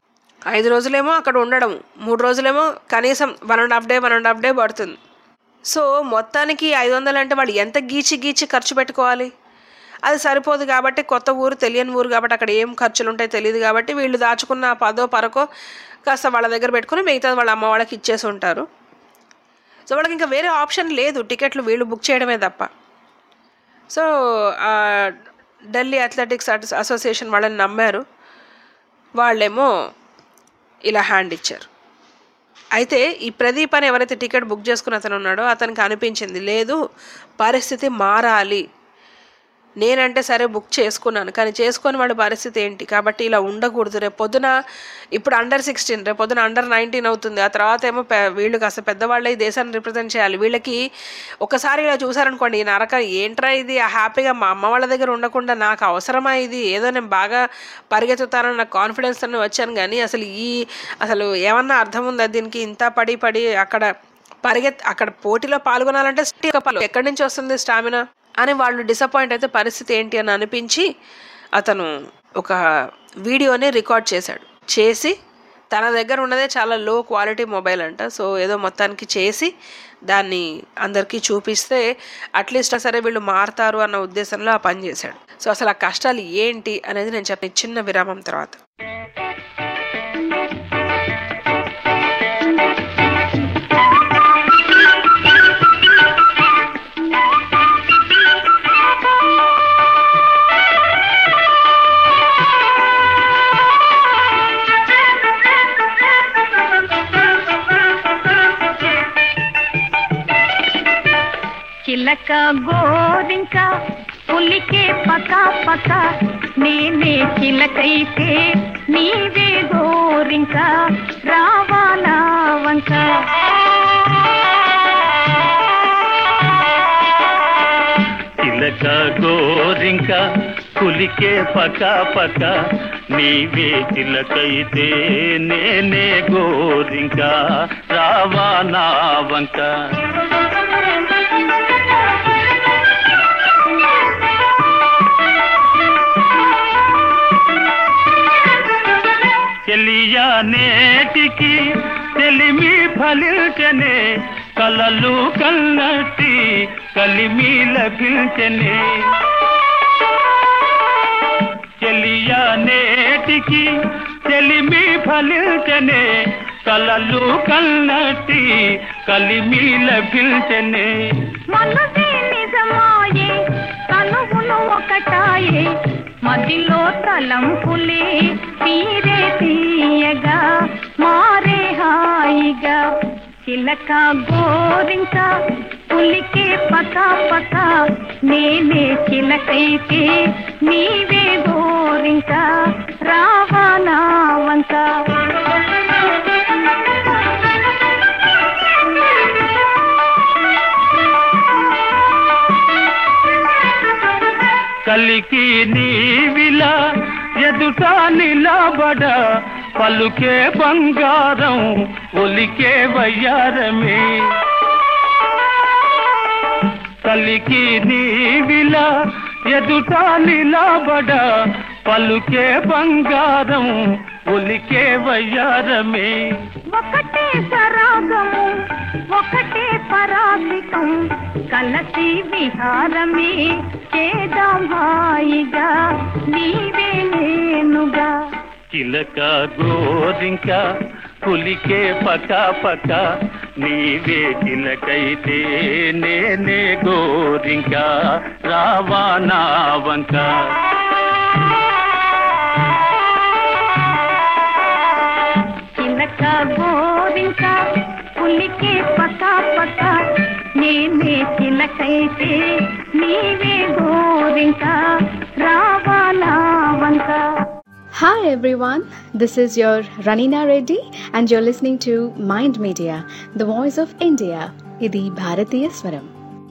ఐదు రోజులేమో అక్కడ ఉండడం మూడు రోజులేమో కనీసం one and half day one and half day పడుతుంది సో మొత్తానికి ఐదు వందలు అంటే వాళ్ళు ఎంత గీచి గీచి ఖర్చు పెట్టుకోవాలి అది సరిపోదు కాబట్టి కొత్త ఊరు తెలియని ఊరు కాబట్టి అక్కడ ఏం ఖర్చులు ఉంటాయో తెలియదు కాబట్టి వీళ్ళు దాచుకున్న పదో పరకో కాస్త వాళ్ళ దగ్గర పెట్టుకుని మిగతాది వాళ్ళ అమ్మ వాళ్ళకి ఇచ్చేసి ఉంటారు సో వాళ్ళకి ఇంకా వేరే ఆప్షన్ లేదు టికెట్లు వీళ్ళు బుక్ చేయడమే తప్ప సో ఆ, ఢిల్లీ అథ్లెటిక్స్ అసో- అసోసియేషన్ వాళ్ళని నమ్మారు వాళ్ళేమో ఇలా హ్యాండ్ ఇచ్చారు అయితే ఈ ప్రదీప్ అని ఎవరైతే టికెట్ బుక్ చేసుకుని అతను ఉన్నాడో అతనికి అనిపించింది లేదు పరిస్థితి మారాలి నేనంటే సరే బుక్ చేసుకున్నాను కానీ చేసుకొని వాడి పరిస్థితి ఏంటి కాబట్టి ఇలా ఉండకూడదు రేపు పొద్దున ఇప్పుడు అండర్ సిక్స్టీన్ రేపు పొద్దున అండర్ నైన్టీన్ అవుతుంది ఆ తర్వాత ఏమో పె- వీళ్ళు కాస్త పెద్దవాళ్ళే ఈ దేశాన్ని రిప్రజెంట్ చేయాలి వీళ్ళకి ఒకసారి ఇలా చూసారనుకోండి ఈ నరక ఏంట్రా ఇది ఆ హ్యాపీగా మా అమ్మ వాళ్ళ దగ్గర ఉండకుండా నాకు అవసరమా ఇది ఏదో నేను బాగా పరిగెత్తుతానని నాకు కాన్ఫిడెన్స్ అని వచ్చాను కానీ అసలు ఈ అసలు ఏమన్నా అర్థం ఉందా దీనికి ఇంత పడి పడి అక్కడ పరిగెత్ అక్కడ పోటీలో పాల్గొనాలంటే స్టీ- ఎక్కడి నుంచి వస్తుంది స్టామినా అని వాళ్ళు డిసప్పాయింట్ అయితే పరిస్థితి ఏంటి అని అనిపించి అతను ఒక వీడియోని రికార్డ్ చేశాడు చేసి తన దగ్గర ఉన్నదే చాలా లో క్వాలిటీ మొబైల్ అంట సో ఏదో మొత్తానికి చేసి దాన్ని అందరికీ చూపిస్తే అట్లీస్ట్ సరే వీళ్ళు మారుతారు అన్న ఉద్దేశంలో ఆ పని చేశాడు సో అసలు ఆ కష్టాలు ఏంటి అనేది నేను చెప్పిన చిన్న విరామం తర్వాత చిలక గోరింక పులికే పక పక నేనే చిలకైతే నీవే గోరింక రావాలా వంక చిలక గోరింక కులికే పక పక నీవే చిలకైతే నేనే గోరింక రావా నా వంక చెలియా నేటికి తెలిమి ఫలించనే కలలు కన్నట్టి కలిమి లభించనే చెలియా నేటికి తెలిమి ఫలించనే కలలు కన్నట్టి కలిమి లభించనే మనసే నిజమాయే తనువులు ఒకటాయే మదిలో తలంపులే తీరే తీయగా మారే హాయిగా చిలక గోరింక పులికే పక పక నేనే చిలకైతే నీవే గోరింక రావా నా వంక కలికి నీవిలా ఎదుట నిలబడ పలుకే బంగారం ఒలికే వయ్యారమే కలికి నీవిలా ఎదుట నిలబడ పలుకే బంగారం ఒలికే వయ్యారమే ఒకటే సరాగము ఒకటే పరాధికం కలసి విహారమే చేదాం హాయిగా నీవే నేనుగా చిలక గోరింక పులికే పక పక నీవే చిలకైతే నేనే గోరింక రావా నా వంక చిలక గోరింక పులికే పక పక నేనే చిలకైతే నీవే గోరింక రావాలా వంక Hi everyone, this is your Ranina Reddy and you're listening to Mind Media, the voice of India. ఇది భారతీయ స్వరం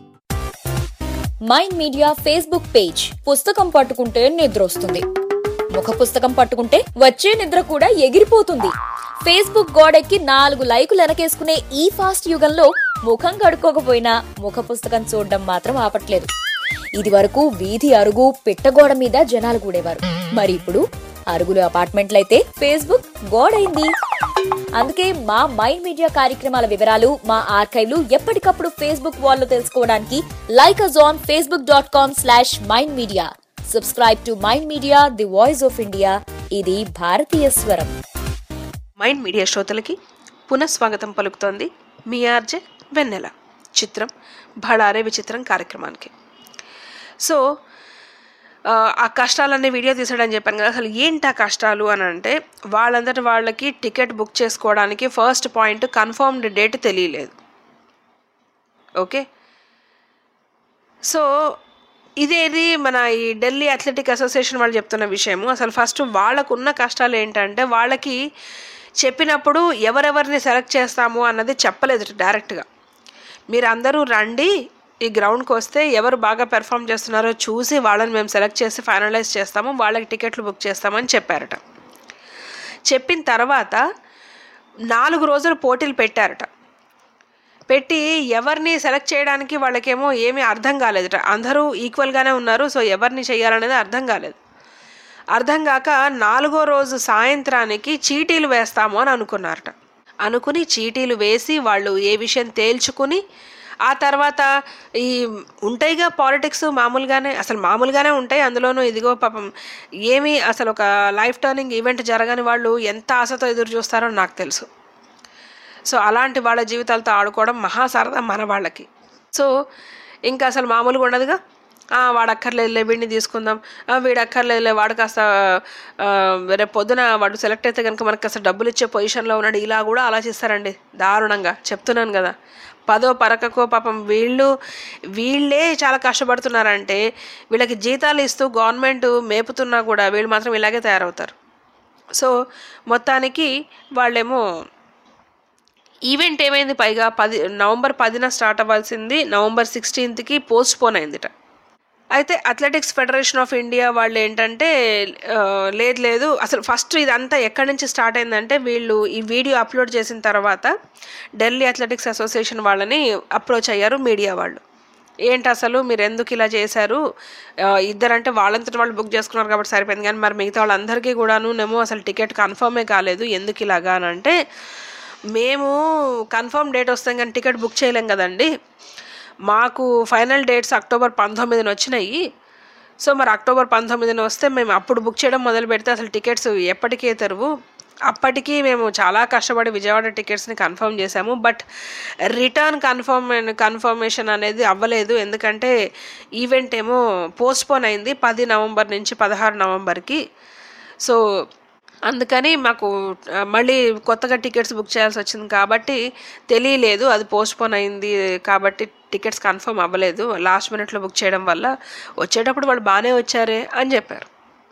మైండ్ మీడియా ఫేస్బుక్ పేజ్ పుస్తకం పట్టుకుంటే నిద్ర వస్తుంది ముఖ పుస్తకం పట్టుకుంటే వచ్చే నిద్ర కూడా ఎగిరిపోతుంది ఫేస్బుక్ గోడెక్కి నాలుగు లైకులు వెనకేసుకునే ఈ ఫాస్ట్ యుగంలో ముఖం కడుక్కోకపోయినా ముఖ పుస్తకం చూడడం మాత్రం ఆపట్లేదు ఇది వరకు వీధి అరుగు పిట్టగోడ మీద జనాలు కూడేవారు మరి ఇప్పుడు అరుగులు అపార్ట్మెంట్లయితే ఫేస్బుక్ గోడైంది అందుకే మా మైండ్ మీడియా కార్యక్రమాల వివరాలు మా ఆర్కైవ్లు ఎప్పటికప్పుడు ఫేస్బుక్ వాల్లో తెలుసుకోవడానికి like us on Facebook dot com slash Mind Media subscribe to Mind Media the voice of India ఇది భారతీయ స్వరం మైండ్ మీడియా శ్రోతలకి పునఃస్వాగతం పలుకుతోంది మీ ఆర్జే వెన్నెల చిత్రం భళారే విచిత్రం కార్యక్రమానికి సో ఆ, ఆ కష్టాలన్నీ వీడియో తీసాడని చెప్పాను కదా అసలు ఏంటి ఆ కష్టాలు అని అంటే వాళ్ళందరి వాళ్ళకి టికెట్ బుక్ చేసుకోవడానికి ఫస్ట్ పాయింట్ కన్ఫర్మ్డ్ డేట్ తెలియలేదు ఓకే సో ఇదేది మన ఈ ఢిల్లీ అథ్లెటిక్ అసోసియేషన్ వాళ్ళు చెప్తున్న విషయము అసలు ఫస్ట్ వాళ్ళకున్న కష్టాలు ఏంటంటే వాళ్ళకి చెప్పినప్పుడు ఎవరెవరిని సెలెక్ట్ చేస్తాము అన్నది చెప్పలేదు డైరెక్ట్గా మీరు అందరూ రండి ఈ గ్రౌండ్కి వస్తే ఎవరు బాగా పెర్ఫామ్ చేస్తున్నారో చూసి వాళ్ళని మేము సెలెక్ట్ చేసి ఫైనలైజ్ చేస్తాము వాళ్ళకి టికెట్లు బుక్ చేస్తామని చెప్పారట చెప్పిన తర్వాత నాలుగు రోజులు పోటీలు పెట్టారట పెట్టి ఎవరిని సెలెక్ట్ చేయడానికి వాళ్ళకేమో ఏమీ అర్థం కాలేదట అందరూ ఈక్వల్గానే ఉన్నారు సో ఎవరిని చేయాలనేది అర్థం కాలేదు అర్థం కాక నాలుగో రోజు సాయంత్రానికి చీటీలు వేస్తాము అని అనుకున్నారట అనుకుని చీటీలు వేసి వాళ్ళు ఏ విషయం తేల్చుకుని ఆ తర్వాత ఈ ఉంటాయిగా పాలిటిక్స్ మామూలుగానే అసలు మామూలుగానే ఉంటాయి అందులోనూ ఇదిగో పాపం ఏమీ అసలు ఒక లైఫ్ టర్నింగ్ ఈవెంట్ జరగని వాళ్ళు ఎంత ఆశతో ఎదురు చూస్తారో నాకు తెలుసు సో అలాంటి వాళ్ళ జీవితాలతో ఆడుకోవడం మహా సరదా మన వాళ్ళకి సో ఇంకా అసలు మామూలుగా ఉండదుగా "ఆ, వాడు అక్కర్లేదులే వీడిని తీసుకుందాం "ఆ, వీడు అక్కర్లేదులే వాడు కాస్త ఆ, రేపు పొద్దున వాడు సెలెక్ట్ అయితే కనుక మనకు కాస్త డబ్బులు ఇచ్చే పొజిషన్లో ఉన్నాడు ఇలా కూడా ఆలోచిస్తారండి దారుణంగా చెప్తున్నాను కదా పదో పరకకో పాపం వీళ్ళు వీళ్ళే చాలా కష్టపడుతున్నారంటే వీళ్ళకి జీతాలు ఇస్తూ గవర్నమెంట్ మేపుతున్నా కూడా వీళ్ళు మాత్రం ఇలాగే తయారవుతారు సో మొత్తానికి వాళ్ళేమో ఈవెంట్ ఏమైంది పైగా పది నవంబర్ పదిన స్టార్ట్ అవ్వాల్సింది నవంబర్ సిక్స్టీన్త్కి పోస్ట్ పోన్ అయిందిట అయితే అథ్లెటిక్స్ ఫెడరేషన్ ఆఫ్ ఇండియా వాళ్ళు ఏంటంటే ఆ, లేదు లేదు అసలు ఫస్ట్ ఇదంతా ఎక్కడి నుంచి స్టార్ట్ అయిందంటే వీళ్ళు ఈ వీడియో అప్లోడ్ చేసిన తర్వాత ఢిల్లీ అథ్లెటిక్స్ అసోసియేషన్ వాళ్ళని అప్రోచ్ అయ్యారు మీడియా వాళ్ళు ఏంటి అసలు మీరు ఎందుకు ఇలా చేశారు ఆ, ఇద్దరంటే వాళ్ళంతటి వాళ్ళు బుక్ చేసుకున్నారు కాబట్టి సరిపోయింది కానీ మరి మిగతా వాళ్ళందరికీ కూడాను నేమో అసలు టికెట్ కన్ఫర్మే కాలేదు ఎందుకు ఇలాగా అని అంటే మేము కన్ఫర్మ్ డేట్ వస్తాం కానీ టికెట్ బుక్ చేయలేం కదండి మాకు ఫైనల్ డేట్స్ అక్టోబర్ పంతొమ్మిదిన వచ్చినాయి సో మరి అక్టోబర్ పంతొమ్మిదిన వస్తే మేము అప్పుడు బుక్ చేయడం మొదలు పెడితే అసలు టికెట్స్ ఎప్పటికీ తెరువు అప్పటికి మేము చాలా కష్టపడి విజయవాడ టికెట్స్ని కన్ఫర్మ్ చేశాము బట్ రిటర్న్ కన్ఫర్మ్ కన్ఫర్మేషన్ అనేది అవ్వలేదు ఎందుకంటే ఈవెంట్ ఏమో పోస్ట్పోన్ అయింది పది నవంబర్ నుంచి పదహారు నవంబర్కి సో అందుకని మాకు ఆ, మళ్ళీ కొత్తగా టికెట్స్ బుక్ చేయాల్సి వచ్చింది కాబట్టి తెలియలేదు అది పోస్ట్పోన్ అయింది కాబట్టి టికెట్స్ కన్ఫర్మ్ అవ్వలేదు లాస్ట్ మినిట్లో బుక్ చేయడం వల్ల వచ్చేటప్పుడు వాళ్ళు బాగానే వచ్చారే అని చెప్పారు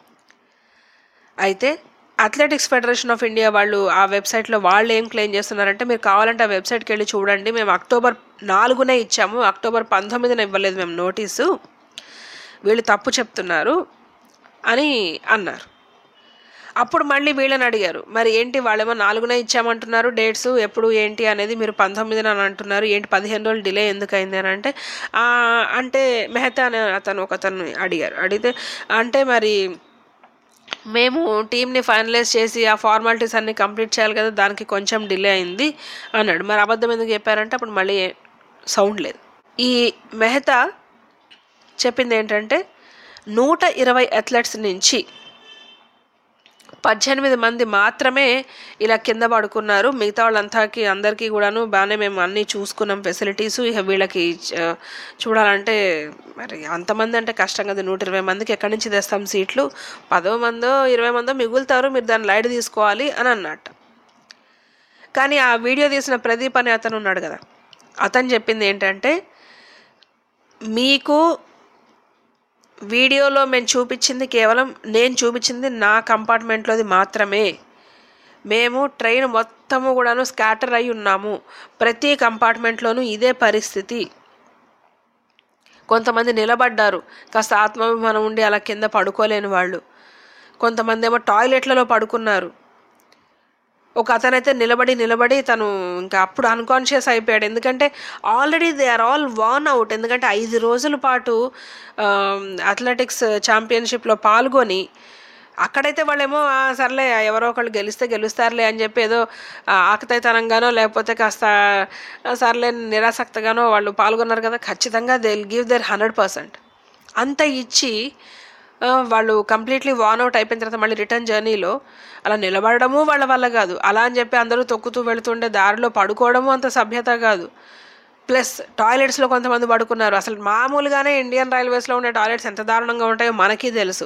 అయితే అథ్లెటిక్స్ ఫెడరేషన్ ఆఫ్ ఇండియా వాళ్ళు ఆ వెబ్సైట్లో వాళ్ళు ఏం క్లెయిమ్ చేస్తున్నారంటే మీరు కావాలంటే ఆ వెబ్సైట్కి వెళ్ళి చూడండి మేము అక్టోబర్ నాలుగునే ఇచ్చాము అక్టోబర్ పంతొమ్మిదిన ఇవ్వలేదు మేము నోటీసు వీళ్ళు తప్పు చెప్తున్నారు అని అన్నారు అప్పుడు మళ్ళీ వీళ్ళని అడిగారు మరి ఏంటి వాళ్ళేమో నాలుగునే ఇచ్చామంటున్నారు డేట్స్ ఎప్పుడు ఏంటి అనేది మీరు పంతొమ్మిదిన అని అంటున్నారు ఏంటి పదిహేను రోజులు డిలే ఎందుకు అయింది అని అంటే "ఆ, అంటే మెహతా అనే అతను ఒక అతను అడిగారు అడిగితే అంటే మరి మేము టీంని ఫైనలైజ్ చేసి ఆ ఫార్మాలిటీస్ అన్ని కంప్లీట్ చేయాలి కదా దానికి కొంచెం డిలే అయింది అన్నాడు మరి అబద్ధం ఎందుకు చెప్పారంటే అప్పుడు మళ్ళీ సౌండ్ లేదు ఈ మెహతా చెప్పింది ఏంటంటే నూట ఇరవై అథ్లెట్స్ నుంచి పద్దెనిమిది మంది మాత్రమే ఇలా కింద పడుకున్నారు మిగతా వాళ్ళంతాకి అందరికీ కూడాను బాగానే మేము అన్నీ చూసుకున్నాం ఫెసిలిటీస్ ఇక వీళ్ళకి చ- చూడాలంటే మరి అంతమంది అంటే కష్టం కదా నూట ఇరవై మందికి ఎక్కడి నుంచి తెస్తాం సీట్లు పదో మందో ఇరవై మందో మిగులుతారు మీరు దాన్ని లైట్ తీసుకోవాలి అని అన్నట్టు కానీ ఆ వీడియో తీసిన ప్రదీప్ అనే అతను ఉన్నాడు కదా అతను చెప్పింది ఏంటంటే మీకు వీడియోలో మేము చూపించింది కేవలం నేను చూపించింది నా కంపార్ట్మెంట్లోది మాత్రమే మేము ట్రైన్ మొత్తము కూడాను స్కాటర్ అయి ఉన్నాము ప్రతి కంపార్ట్మెంట్లోనూ ఇదే పరిస్థితి కొంతమంది నిలబడ్డారు కాస్త ఆత్మాభిమానం ఉండి అలా కింద పడుకోలేని వాళ్ళు కొంతమంది ఏమో టాయిలెట్లలో పడుకున్నారు ఒక అతనైతే నిలబడి నిలబడి తను ఇంకా అప్పుడు అన్కాన్షియస్ అయిపోయాడు ఎందుకంటే already they are all worn out ఎందుకంటే ఐదు రోజుల పాటు అథ్లెటిక్స్ ఛాంపియన్షిప్లో పాల్గొని అక్కడైతే వాళ్ళేమో "ఆ, సర్లే ఎవరో ఒకళ్ళు గెలిస్తే గెలుస్తారులే అని చెప్పి ఏదో ఆ, ఆకతాయితనంగానో లేకపోతే కాస్త "ఆ, సర్లే నిరాసక్తగానో వాళ్ళు పాల్గొన్నారు కదా ఖచ్చితంగా they give their hundred percent అంత ఇచ్చి ఆ, వాళ్ళు కంప్లీట్లీ వాన్ అవుట్ అయిపోయిన తర్వాత మళ్ళీ రిటర్న్ జర్నీలో అలా నిలబడము వాళ్ళ వల్ల కాదు అలా అని చెప్పి అందరూ తొక్కుతూ వెళుతుండే దారిలో పడుకోవడము అంత సభ్యత కాదు ప్లస్ టాయిలెట్స్లో కొంతమంది పడుకున్నారు అసలు మామూలుగానే ఇండియన్ రైల్వేస్లో ఉండే టాయిలెట్స్ ఎంత దారుణంగా ఉంటాయో మనకి తెలుసు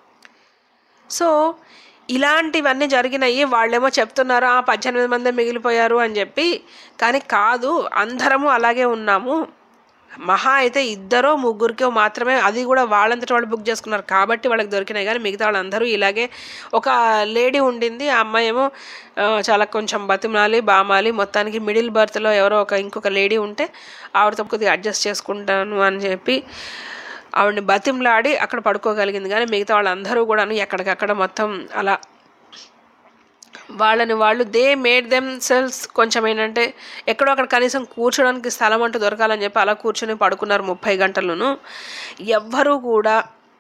సో ఇలాంటివన్నీ జరిగినాయి వాళ్ళేమో చెప్తున్నారు ఆ పద్దెనిమిది మంది మిగిలిపోయారు అని చెప్పి కానీ కాదు అందరము అలాగే ఉన్నాము మహా అయితే ఇద్దరో ముగ్గురికో మాత్రమే అది కూడా వాళ్ళంతటి వాళ్ళు బుక్ చేసుకున్నారు కాబట్టి వాళ్ళకి దొరికినాయి కానీ మిగతా వాళ్ళందరూ ఇలాగే ఒక లేడీ ఉండింది ఆ అమ్మాయి ఏమో ఆ, చాలా కొంచెం బతిమాలి బామాలి మొత్తానికి మిడిల్ బర్త్లో ఎవరో ఒక ఇంకొక లేడీ ఉంటే ఆవిడతో కొద్దిగా అడ్జస్ట్ చేసుకుంటాను అని చెప్పి ఆవిడని బతిమలాడి అక్కడ పడుకోగలిగింది కానీ మిగతా వాళ్ళందరూ కూడాను ఎక్కడికక్కడ మొత్తం అలా వాళ్ళని వాళ్ళు దే మేడ్ దెమ్ సెల్స్ కొంచెం ఏంటంటే ఎక్కడో అక్కడ కనీసం కూర్చోడానికి స్థలం అంటూ దొరకాలని చెప్పి అలా కూర్చొని పడుకున్నారు ముప్పై గంటలను ఎవ్వరూ కూడా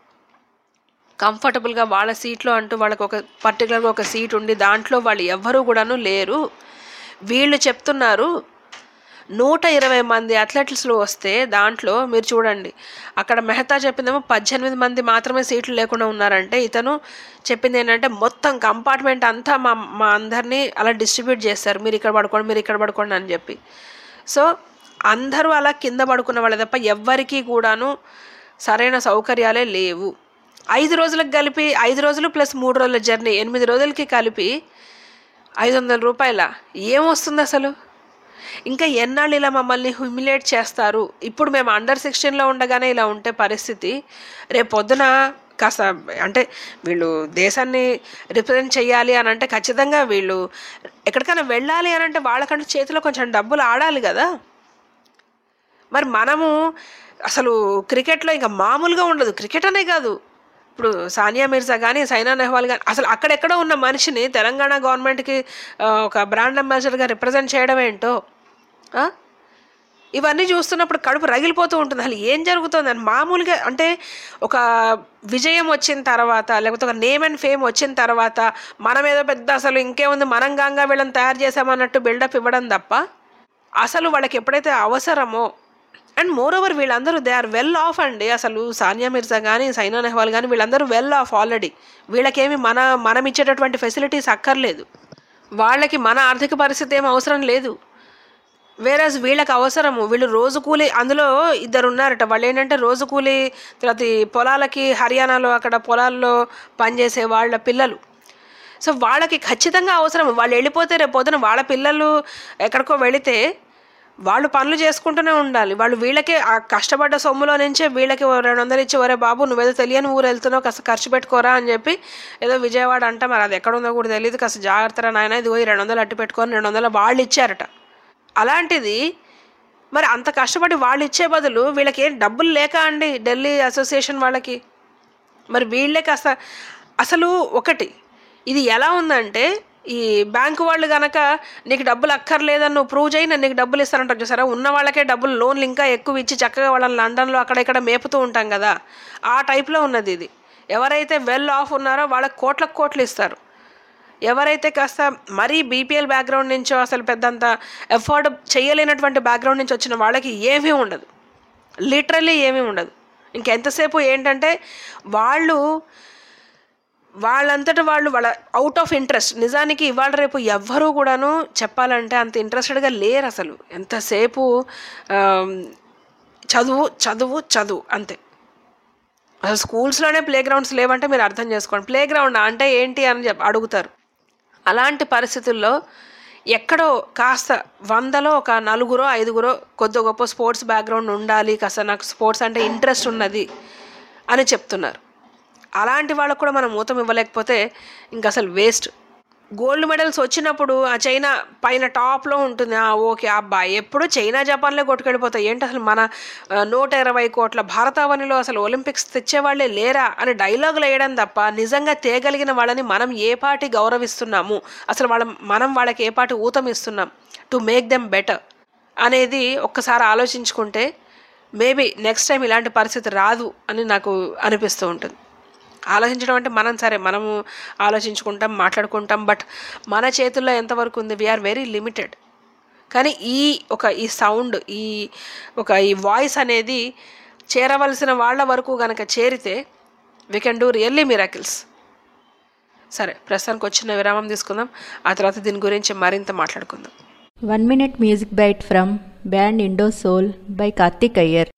కంఫర్టబుల్గా వాళ్ళ సీట్లో అంటూ వాళ్ళకి ఒక పర్టికులర్గా ఒక సీట్ ఉండి దాంట్లో వాళ్ళు ఎవ్వరూ కూడాను లేరు వీళ్ళు చెప్తున్నారు నూట ఇరవై మంది అథ్లెట్స్లో వస్తే దాంట్లో మీరు చూడండి అక్కడ మెహతా చెప్పిందేమో పద్దెనిమిది మంది మాత్రమే సీట్లు లేకుండా ఉన్నారంటే ఇతను చెప్పింది ఏంటంటే మొత్తం కంపార్ట్మెంట్ అంతా మా మా అందరినీ అలా డిస్ట్రిబ్యూట్ చేస్తారు మీరు ఇక్కడ పడుకోండి మీరు ఇక్కడ పడుకోండి అని చెప్పి సో అందరూ అలా కింద పడుకున్న వాళ్ళే తప్ప ఎవ్వరికీ కూడాను సరైన సౌకర్యాలే లేవు ఐదు రోజులకు కలిపి ఐదు రోజులు ప్లస్ మూడు రోజుల జర్నీ ఎనిమిది రోజులకి కలిపి ఐదు వందల రూపాయల ఏమొస్తుంది అసలు ఇంకా ఎన్నాళ్ళు ఇలా మమ్మల్ని హ్యూమిలేట్ చేస్తారు ఇప్పుడు మేము అండర్ సిక్స్టీన్లో ఉండగానే ఇలా ఉంటే పరిస్థితి రేపు పొద్దున కాస్త అంటే వీళ్ళు దేశాన్ని రిప్రజెంట్ చేయాలి అని అంటే ఖచ్చితంగా వీళ్ళు ఎక్కడికైనా వెళ్ళాలి అని అంటే వాళ్ళకంటే చేతిలో కొంచెం డబ్బులు ఆడాలి కదా మరి మనము అసలు క్రికెట్లో ఇంకా మామూలుగా ఉండదు క్రికెట్ అనే కాదు ఇప్పుడు సానియా మిర్జా కానీ సైనా నెహ్వాల్ కానీ అసలు అక్కడెక్కడో ఉన్న మనిషిని తెలంగాణ గవర్నమెంట్కి ఆ, ఒక బ్రాండ్ అంబాసిడర్గా రిప్రజెంట్ చేయడం ఏంటో ఆ? ఇవన్నీ చూస్తున్నప్పుడు కడుపు రగిలిపోతూ ఉంటుంది అసలు ఏం జరుగుతుంది అని మామూలుగా అంటే ఒక విజయం వచ్చిన తర్వాత లేకపోతే ఒక నేమ్ అండ్ ఫేమ్ వచ్చిన తర్వాత మనం ఏదో పెద్ద అసలు ఇంకేముంది మనం గాంగా వీళ్ళని తయారు చేసామన్నట్టు బిల్డప్ ఇవ్వడం తప్ప అసలు వాళ్ళకి ఎప్పుడైతే అవసరమో అండ్ మోర్ ఓవర్ వీళ్ళందరూ దే ఆర్ వెల్ ఆఫ్ అండి అసలు సానియా మిర్జా కానీ సైనా నెహ్వాల్ కానీ వీళ్ళందరూ వెల్ ఆఫ్ ఆల్రెడీ వీళ్ళకేమి మన మనం ఇచ్చేటటువంటి ఫెసిలిటీస్ అక్కర్లేదు వాళ్ళకి మన ఆర్థిక పరిస్థితి ఏం అవసరం లేదు వేరస్ వీళ్ళకి అవసరము వీళ్ళు రోజు కూలి అందులో ఇద్దరు ఉన్నారట వాళ్ళు ఏంటంటే రోజు కూలి తర్వాత ఈ పొలాలకి హర్యానాలో అక్కడ పొలాల్లో పనిచేసే వాళ్ళ పిల్లలు సో వాళ్ళకి ఖచ్చితంగా అవసరం వాళ్ళు వెళ్ళిపోతే రేపు పొద్దున వాళ్ళ పిల్లలు ఎక్కడికో వెళితే వాళ్ళు పనులు చేసుకుంటూనే ఉండాలి వాళ్ళు వీళ్ళకే ఆ కష్టపడ్డ సొమ్ములో నుంచే వీళ్ళకి ఓ రెండు వందలు ఇచ్చి ఒరే బాబు నువ్వేదో తెలియని ఊరు వెళ్తున్నావు కాస్త ఖర్చు పెట్టుకోరా అని చెప్పి ఏదో విజయవాడ అంట మరి అది ఎక్కడ ఉందో కూడా తెలియదు కాస్త జాగ్రత్త నాయన ఇది పోయి రెండు వందలు అట్టు పెట్టుకొని రెండు వందలు వాళ్ళు ఇచ్చారట అలాంటిది మరి అంత కష్టపడి వాళ్ళు ఇచ్చే బదులు వీళ్ళకి ఏం డబ్బులు లేక అండి ఢిల్లీ అసోసియేషన్ వాళ్ళకి మరి వీళ్ళే కాస్త అసలు ఒకటి ఇది ఎలా ఉందంటే ఈ బ్యాంకు వాళ్ళు గనక నీకు డబ్బులు అక్కర్లేదని నువ్వు ప్రూవ్ చేయి నేను నీకు డబ్బులు ఇస్తానంటారు చూసారా ఉన్న వాళ్ళకే డబ్బులు లోన్లు ఇంకా ఎక్కువ ఇచ్చి చక్కగా వాళ్ళని లండన్లో అక్కడ ఇక్కడ మేపుతూ ఉంటాం కదా ఆ టైప్లో ఉన్నది ఇది ఎవరైతే వెల్ ఆఫ్ ఉన్నారో వాళ్ళకి కోట్లకు కోట్లు ఇస్తారు ఎవరైతే కాస్త మరీ బీపీఎల్ బ్యాక్గ్రౌండ్ నుంచో అసలు పెద్దంత ఎఫోర్డ్ చేయలేనటువంటి బ్యాక్గ్రౌండ్ నుంచి వచ్చిన వాళ్ళకి ఏమీ ఉండదు లిటరల్లీ ఏమీ ఉండదు ఇంకెంతసేపు ఏంటంటే వాళ్ళు వాళ్ళంతట వాళ్ళు వాళ్ళ అవుట్ ఆఫ్ ఇంట్రెస్ట్ నిజానికి ఇవాళ రేపు ఎవ్వరూ కూడాను చెప్పాలంటే అంత ఇంట్రెస్టెడ్గా లేరు అసలు ఎంతసేపు ఆమ్, చదువు చదువు చదువు అంతే అసలు స్కూల్స్లోనే ప్లే గ్రౌండ్స్ లేవంటే మీరు అర్థం చేసుకోండి ప్లే గ్రౌండ్ అంటే ఏంటి అని చెప్పి అడుగుతారు అలాంటి పరిస్థితుల్లో ఎక్కడో కాస్త వందలో ఒక నలుగురో ఐదుగురో కొద్ది గొప్ప స్పోర్ట్స్ బ్యాక్గ్రౌండ్ ఉండాలి కాస్త నాకు స్పోర్ట్స్ అంటే ఇంట్రెస్ట్ ఉన్నది అని చెప్తున్నారు అలాంటి వాళ్ళకు కూడా మనం మూతం ఇవ్వలేకపోతే ఇంక అసలు వేస్ట్ గోల్డ్ మెడల్స్ వచ్చినప్పుడు ఆ చైనా పైన టాప్లో ఉంటుంది ఆ ఓకే అబ్బా ఎప్పుడు చైనా జపాన్లే కొట్టుకెళ్ళిపోతాయి ఏంటి అసలు మన ఆ, నూట ఇరవై కోట్ల భారతావనిలో అసలు ఒలింపిక్స్ తెచ్చేవాళ్ళే లేరా అని డైలాగులు వేయడం తప్ప నిజంగా తేగలిగిన వాళ్ళని మనం ఏ పాటి గౌరవిస్తున్నాము అసలు వాళ్ళ మనం వాళ్ళకి ఏ పాటి ఊతం ఇస్తున్నాం టు మేక్ దెమ్ బెటర్ అనేది ఒక్కసారి ఆలోచించుకుంటే మేబీ నెక్స్ట్ టైం ఇలాంటి పరిస్థితి రాదు అని నాకు అనిపిస్తూ ఉంటుంది ఆలోచించడం అంటే మనం సరే మనము ఆలోచించుకుంటాం మాట్లాడుకుంటాం బట్ మన చేతుల్లో ఎంతవరకు ఉంది వీఆర్ వెరీ లిమిటెడ్ కానీ ఈ ఒక ఈ సౌండ్ ఈ ఒక ఈ వాయిస్ అనేది చేరవలసిన వాళ్ళ వరకు గనక చేరితే we can do really miracles సరే ప్రస్తుతానికి వచ్చిన విరామం తీసుకుందాం ఆ తర్వాత దీని గురించి మరింత మాట్లాడుకుందాం one minute music bite from band Indo Soul by Karthik Iyer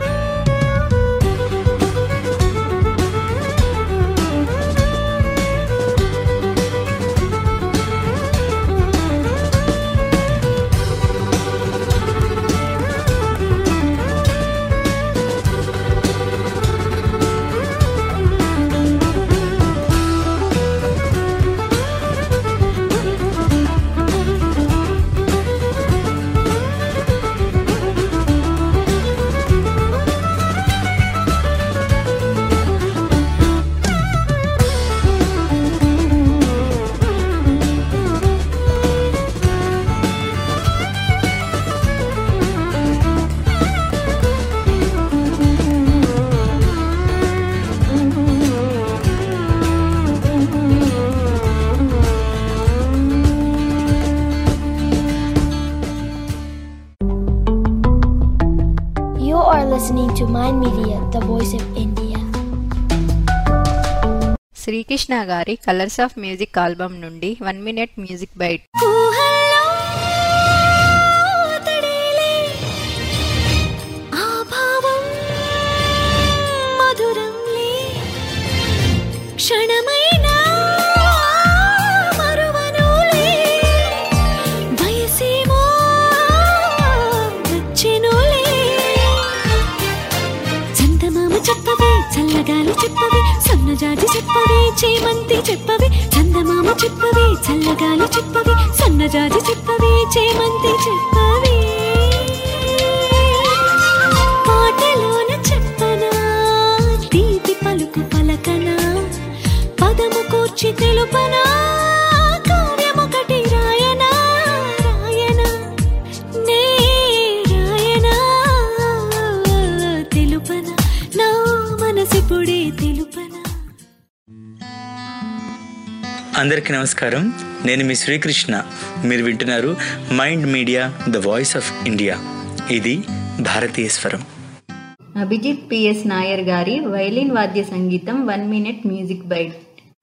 You are listening to Mind Media, the voice of India. Srikrishna గారి కలర్స్ ఆఫ్ మ్యూజిక్ ఆల్బమ్ నుండి వన్ మినిట్ మ్యూజిక్ బైట్ మధురంలే క్షణమైనా మరువనులే వయసేమో వచ్చెనులే చందమామ చెప్పవే చల్లగాలి చెప్పవే సన్నజాజి చెప్పవే చేమంతి చెప్పవే చందమామ చెప్పవే చల్లగాలి చెప్పవే సన్నజాజి చెప్పవే చేమంతి చెప్పవే పాటలోన చెప్పనా తీపి పలుకు పలకనా పదము కూర్చి తెలుపనా కావ్యమొకటి రాయనా రాయనా నే రాయనా తెలుపనా నా మనసిపుడే తెలుపనా అందరికీ నమస్కారం నేను మీ శ్రీకృష్ణ మీరు వింటున్నారు Mind Media the voice of India ఇది భారతీయ స్వరం అభిజిత్ పిఎస్ నాయర్ గారి వైలిన్ వాద్య సంగీతం one minute music bite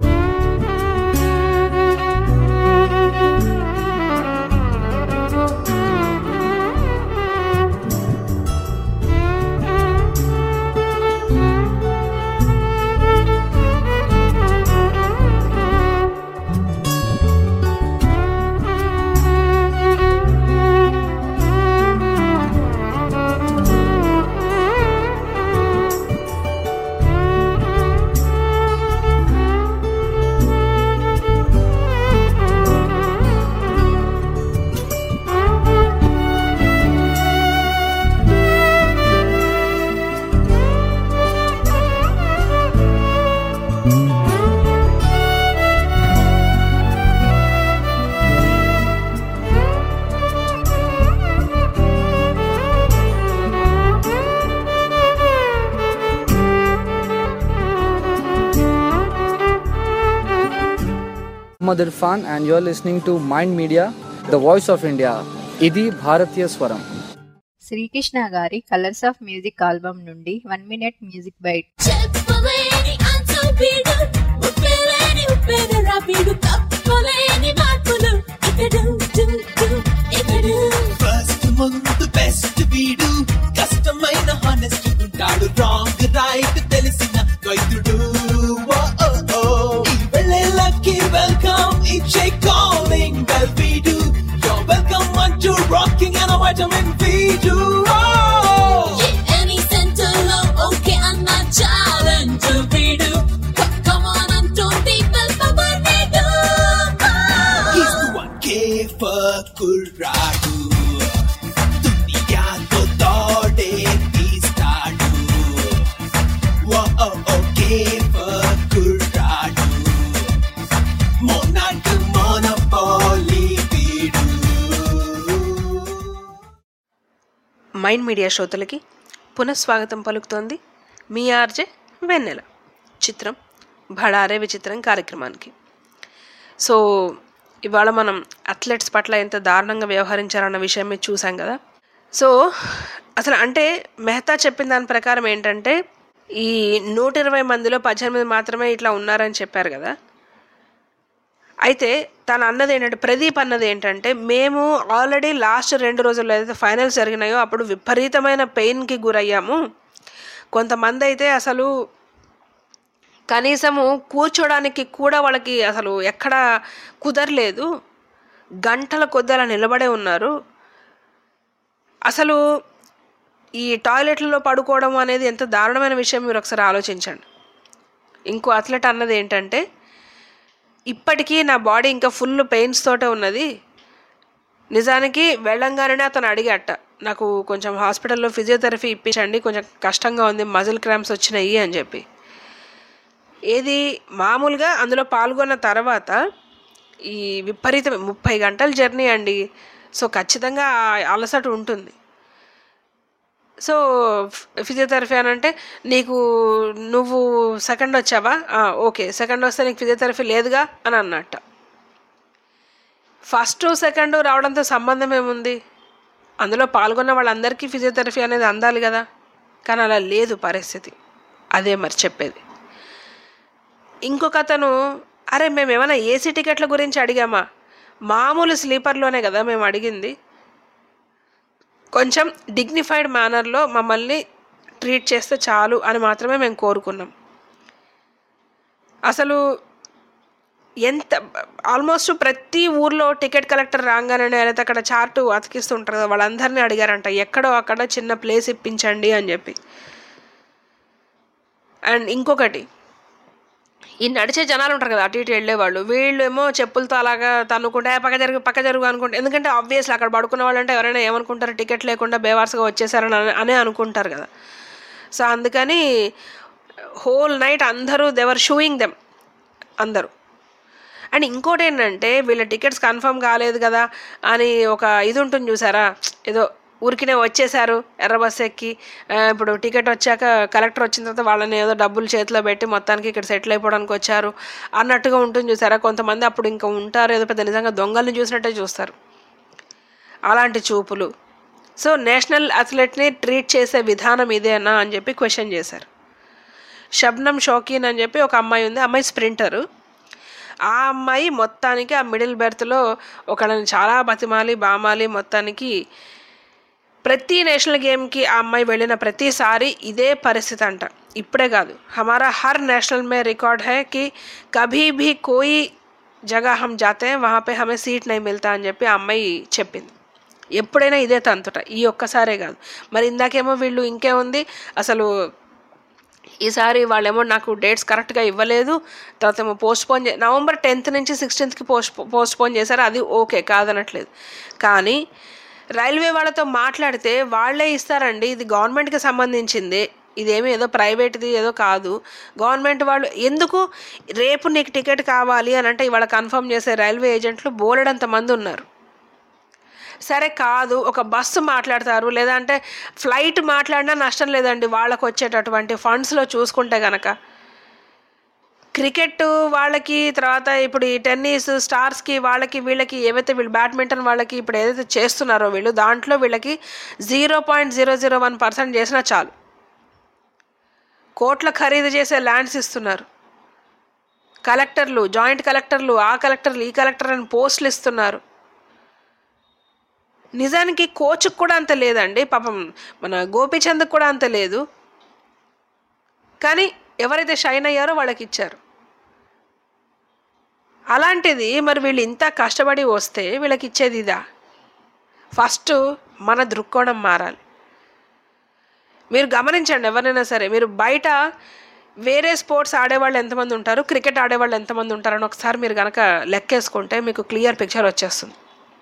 Muhammad Irfan and you're listening to Mind Media, the voice of India. ఇది భారతీయ స్వరం శ్రీకృష్ణ గారి కలర్స్ ఆఫ్ మ్యూజిక్ ఆల్బమ్ నుండి వన్ మినిట్ మ్యూజిక్ బైట్ చెప్పలేని అంచు వీడు ఉప్పెలేని ఉప్పెన రాబీడు తప్పలేని మార్పులు ఇతడు డు, డు, ఇతడు ఫస్ట్ ముందు బెస్ట్ వీడు కష్టమైన హానెస్ట్ ఉంటాడు రాంగ్ రైట్ తెలిసిన వైద్యుడు ఓ, ఓ, ఓ. ఈ వెళ్ళేళ్ళకి వెల్కమ్ ఇచ్చే కాలింగ్ బెల్ వీడు You're welcome అంటూ రాకింగ్ అండ్ వైటమిన్ వీడు ఎనీ సెంటర్ లో ఓకే అన్న ఛాలెంజ్ వీడు కమ్ ఆన్ అంటుంది పిల్పబడ్డాడు He's the one K for కుర్రాడు దునియాతో తోడే తీస్తాడు ఓ, ఓ, ఓ, K for కుర్రాడు మొనాట్ మోనపోలీ వీడు మైండ్ మీడియా శ్రోతలకి పునఃస్వాగతం పలుకుతోంది మీ ఆర్జే వెన్నెల చిత్రం భడారే విచిత్రం కార్యక్రమానికి సో ఇవాళ మనం అథ్లెట్స్ పట్ల ఎంత దారుణంగా వ్యవహరించారన్న విషయం మీద చూసాం కదా సో అసలు అంటే మెహతా చెప్పిన దాని ప్రకారం ఏంటంటే ఈ నూట ఇరవై మందిలో పద్దెనిమిది మాత్రమే ఇట్లా ఉన్నారని చెప్పారు కదా అయితే తను అన్నది ఏంటంటే ప్రదీప్ అన్నది ఏంటంటే మేము ఆల్రెడీ లాస్ట్ రెండు రోజుల్లో ఏదైతే ఫైనల్స్ జరిగినాయో అప్పుడు విపరీతమైన పెయిన్కి గురయ్యాము కొంతమంది అయితే అసలు కనీసము కూర్చోడానికి కూడా వాళ్ళకి అసలు ఎక్కడ కుదరలేదు గంటల కొద్ది అలా నిలబడే ఉన్నారు అసలు ఈ టాయిలెట్లలో పడుకోవడం అనేది ఎంత దారుణమైన విషయం మీరు ఒకసారి ఆలోచించండి ఇంకో అథ్లెట్ అన్నది ఏంటంటే ఇప్పటికీ నా బాడీ ఇంకా ఫుల్ పెయిన్స్ తోటే ఉన్నది నిజానికి వెళ్ళంగానే అతను అడిగట నాకు కొంచెం హాస్పిటల్లో ఫిజియోథెరపీ ఇప్పించండి కొంచెం కష్టంగా ఉంది మజిల్ క్రాంప్స్ వచ్చినాయి అని చెప్పి ఏది మామూలుగా అందులో పాల్గొన్న తర్వాత ఈ విపరీతం ముప్పై గంటల జర్నీ అండి సో ఖచ్చితంగా ఆ అలసట ఉంటుంది సో ఫిజియోథెరపీ అని అంటే నీకు నువ్వు సెకండ్ వచ్చావా "ఆ, ఓకే సెకండ్ వస్తే నీకు ఫిజియోథెరపీ లేదుగా అని అన్నట్ట ఫస్ట్ సెకండ్ రావడంతో సంబంధం ఏముంది అందులో పాల్గొన్న వాళ్ళందరికీ ఫిజియోథెరపీ అనేది అందాలి కదా కానీ అలా లేదు పరిస్థితి అదే మరి చెప్పేది ఇంకొక అతను అరే మేము ఏమైనా ఏసీ టికెట్ల గురించి అడిగామా మామూలు స్లీపర్లోనే కదా మేము అడిగింది కొంచెం డిగ్నిఫైడ్ మేనర్లో మమ్మల్ని ట్రీట్ చేస్తే చాలు అని మాత్రమే మేము కోరుకున్నాం అసలు ఎంత ఆల్మోస్ట్ ప్రతి ఊర్లో టికెట్ కలెక్టర్ రాగానే లేకపోతే అక్కడ చార్టు అతికిస్తుంటారు కదా వాళ్ళందరినీ అడిగారంట ఎక్కడో అక్కడ చిన్న ప్లేస్ ఇప్పించండి అని చెప్పి అండ్ ఇంకొకటి ఈ నడిచే జనాలు ఉంటారు కదా అటు ఇటు వెళ్ళేవాళ్ళు వీళ్ళు ఏమో చెప్పులతో అలాగా తన్నుకుంటే "ఏ, పక్క జరుగు పక్క జరుగు అనుకుంటే ఎందుకంటే ఆబ్వియస్లీ అక్కడ పడుకున్న వాళ్ళు అంటే ఎవరైనా ఏమనుకుంటారు టికెట్ లేకుండా బేవార్స్గా వచ్చేసారని అనే- అనే అనుకుంటారు కదా సో అందుకని హోల్ నైట్ అందరూ దేవర్ షూయింగ్ దెమ్ అందరూ అండ్ ఇంకోటి ఏంటంటే వీళ్ళ టికెట్స్ కన్ఫర్మ్ కాలేదు కదా అని ఒక ఇది ఉంటుంది చూసారా ఏదో ఊరికినే వచ్చేసారు ఎర్ర బస్ ఎక్కి ఆ, ఇప్పుడు టికెట్ వచ్చాక కలెక్టర్ వచ్చిన తర్వాత వాళ్ళని ఏదో డబ్బులు చేతిలో పెట్టి మొత్తానికి ఇక్కడ సెటిల్ అయిపోవడానికి వచ్చారు అన్నట్టుగా ఉంటుంది చూసారా కొంతమంది అప్పుడు ఇంకా ఉంటారు ఏదో పెద్ద నిజంగా దొంగల్ని చూసినట్టే చూస్తారు అలాంటి చూపులు సో నేషనల్ అథ్లెట్ని ట్రీట్ చేసే విధానం ఇదేనా అని చెప్పి క్వశ్చన్ చేశారు షబ్నం షోకీన్ అని చెప్పి ఒక అమ్మాయి ఉంది అమ్మాయి స్ప్రింటరు ఆ అమ్మాయి మొత్తానికి ఆ మిడిల్ బెర్త్లో ఒకళ్ళని చాలా బతిమాలి బామాలి మొత్తానికి ప్రతి నేషనల్ గేమ్కి ఆ అమ్మాయి వెళ్ళిన ప్రతిసారి ఇదే పరిస్థితి అంట ఇప్పుడే కాదు హమారా హర్ నేషనల్ మే రికార్డ్ హై కి కభీ భీ కోయి జగహ హమ్ జాతే హై, వహా పే హమే సీట్ నై మిల్తా అని చెప్పి ఆ అమ్మాయి చెప్పింది ఎప్పుడైనా ఇదే తంతుట ఈ ఒక్కసారే కాదు మరి ఇందాకేమో వీళ్ళు ఇంకేముంది అసలు ఈసారి వాళ్ళేమో నాకు డేట్స్ కరెక్ట్గా ఇవ్వలేదు తర్వాత ఏమో పోస్ట్ పోన్ చే నవంబర్ టెన్త్ నుంచి సిక్స్టీన్త్కి పోస్ట్ పోస్ట్ పోన్ చేశారు అది ఓకే కాదనట్లేదు కానీ రైల్వే వాళ్ళతో మాట్లాడితే వాళ్ళే ఇస్తారండి ఇది గవర్నమెంట్కి సంబంధించింది ఇదేమి ఏదో ప్రైవేట్ది ఏదో కాదు గవర్నమెంట్ వాళ్ళు ఎందుకు రేపు నీకు టికెట్ కావాలి అని అంటే ఇవాళ కన్ఫర్మ్ చేసే రైల్వే ఏజెంట్లు బోలెడంత మంది ఉన్నారు సరే కాదు ఒక బస్సు మాట్లాడతారు లేదంటే ఫ్లైట్ మాట్లాడినా నష్టం లేదండి వాళ్ళకు వచ్చేటటువంటి ఫండ్స్లో చూసుకుంటే గనక క్రికెట్ వాళ్ళకి తర్వాత ఇప్పుడు ఈ టెన్నిస్ స్టార్స్కి వాళ్ళకి వీళ్ళకి ఏవైతే వీళ్ళు బ్యాడ్మింటన్ వాళ్ళకి ఇప్పుడు ఏదైతే చేస్తున్నారో వీళ్ళు దాంట్లో వీళ్ళకి zero point zero zero one percent చేసినా చాలు కోట్ల ఖరీదు చేసే ల్యాండ్స్ ఇస్తున్నారు కలెక్టర్లు జాయింట్ కలెక్టర్లు ఆ కలెక్టర్లు ఈ కలెక్టర్ అని పోస్టులు ఇస్తున్నారు నిజానికి కోచ్కి కూడా అంత లేదండి పాపం మన గోపీచంద్కి కూడా అంత లేదు కానీ ఎవరైతే షైన్ అయ్యారో వాళ్ళకి ఇచ్చారు అలాంటిది మరి వీళ్ళు ఇంత కష్టపడి వస్తే వీళ్ళకి ఇచ్చేది ఇదా ఫస్ట్ మన దృక్కోణం మారాలి మీరు గమనించండి ఎవరైనా సరే మీరు బయట వేరే స్పోర్ట్స్ ఆడేవాళ్ళు ఎంతమంది ఉంటారు క్రికెట్ ఆడేవాళ్ళు ఎంతమంది ఉంటారని ఒకసారి మీరు కనుక లెక్కేసుకుంటే మీకు క్లియర్ పిక్చర్ వచ్చేస్తుంది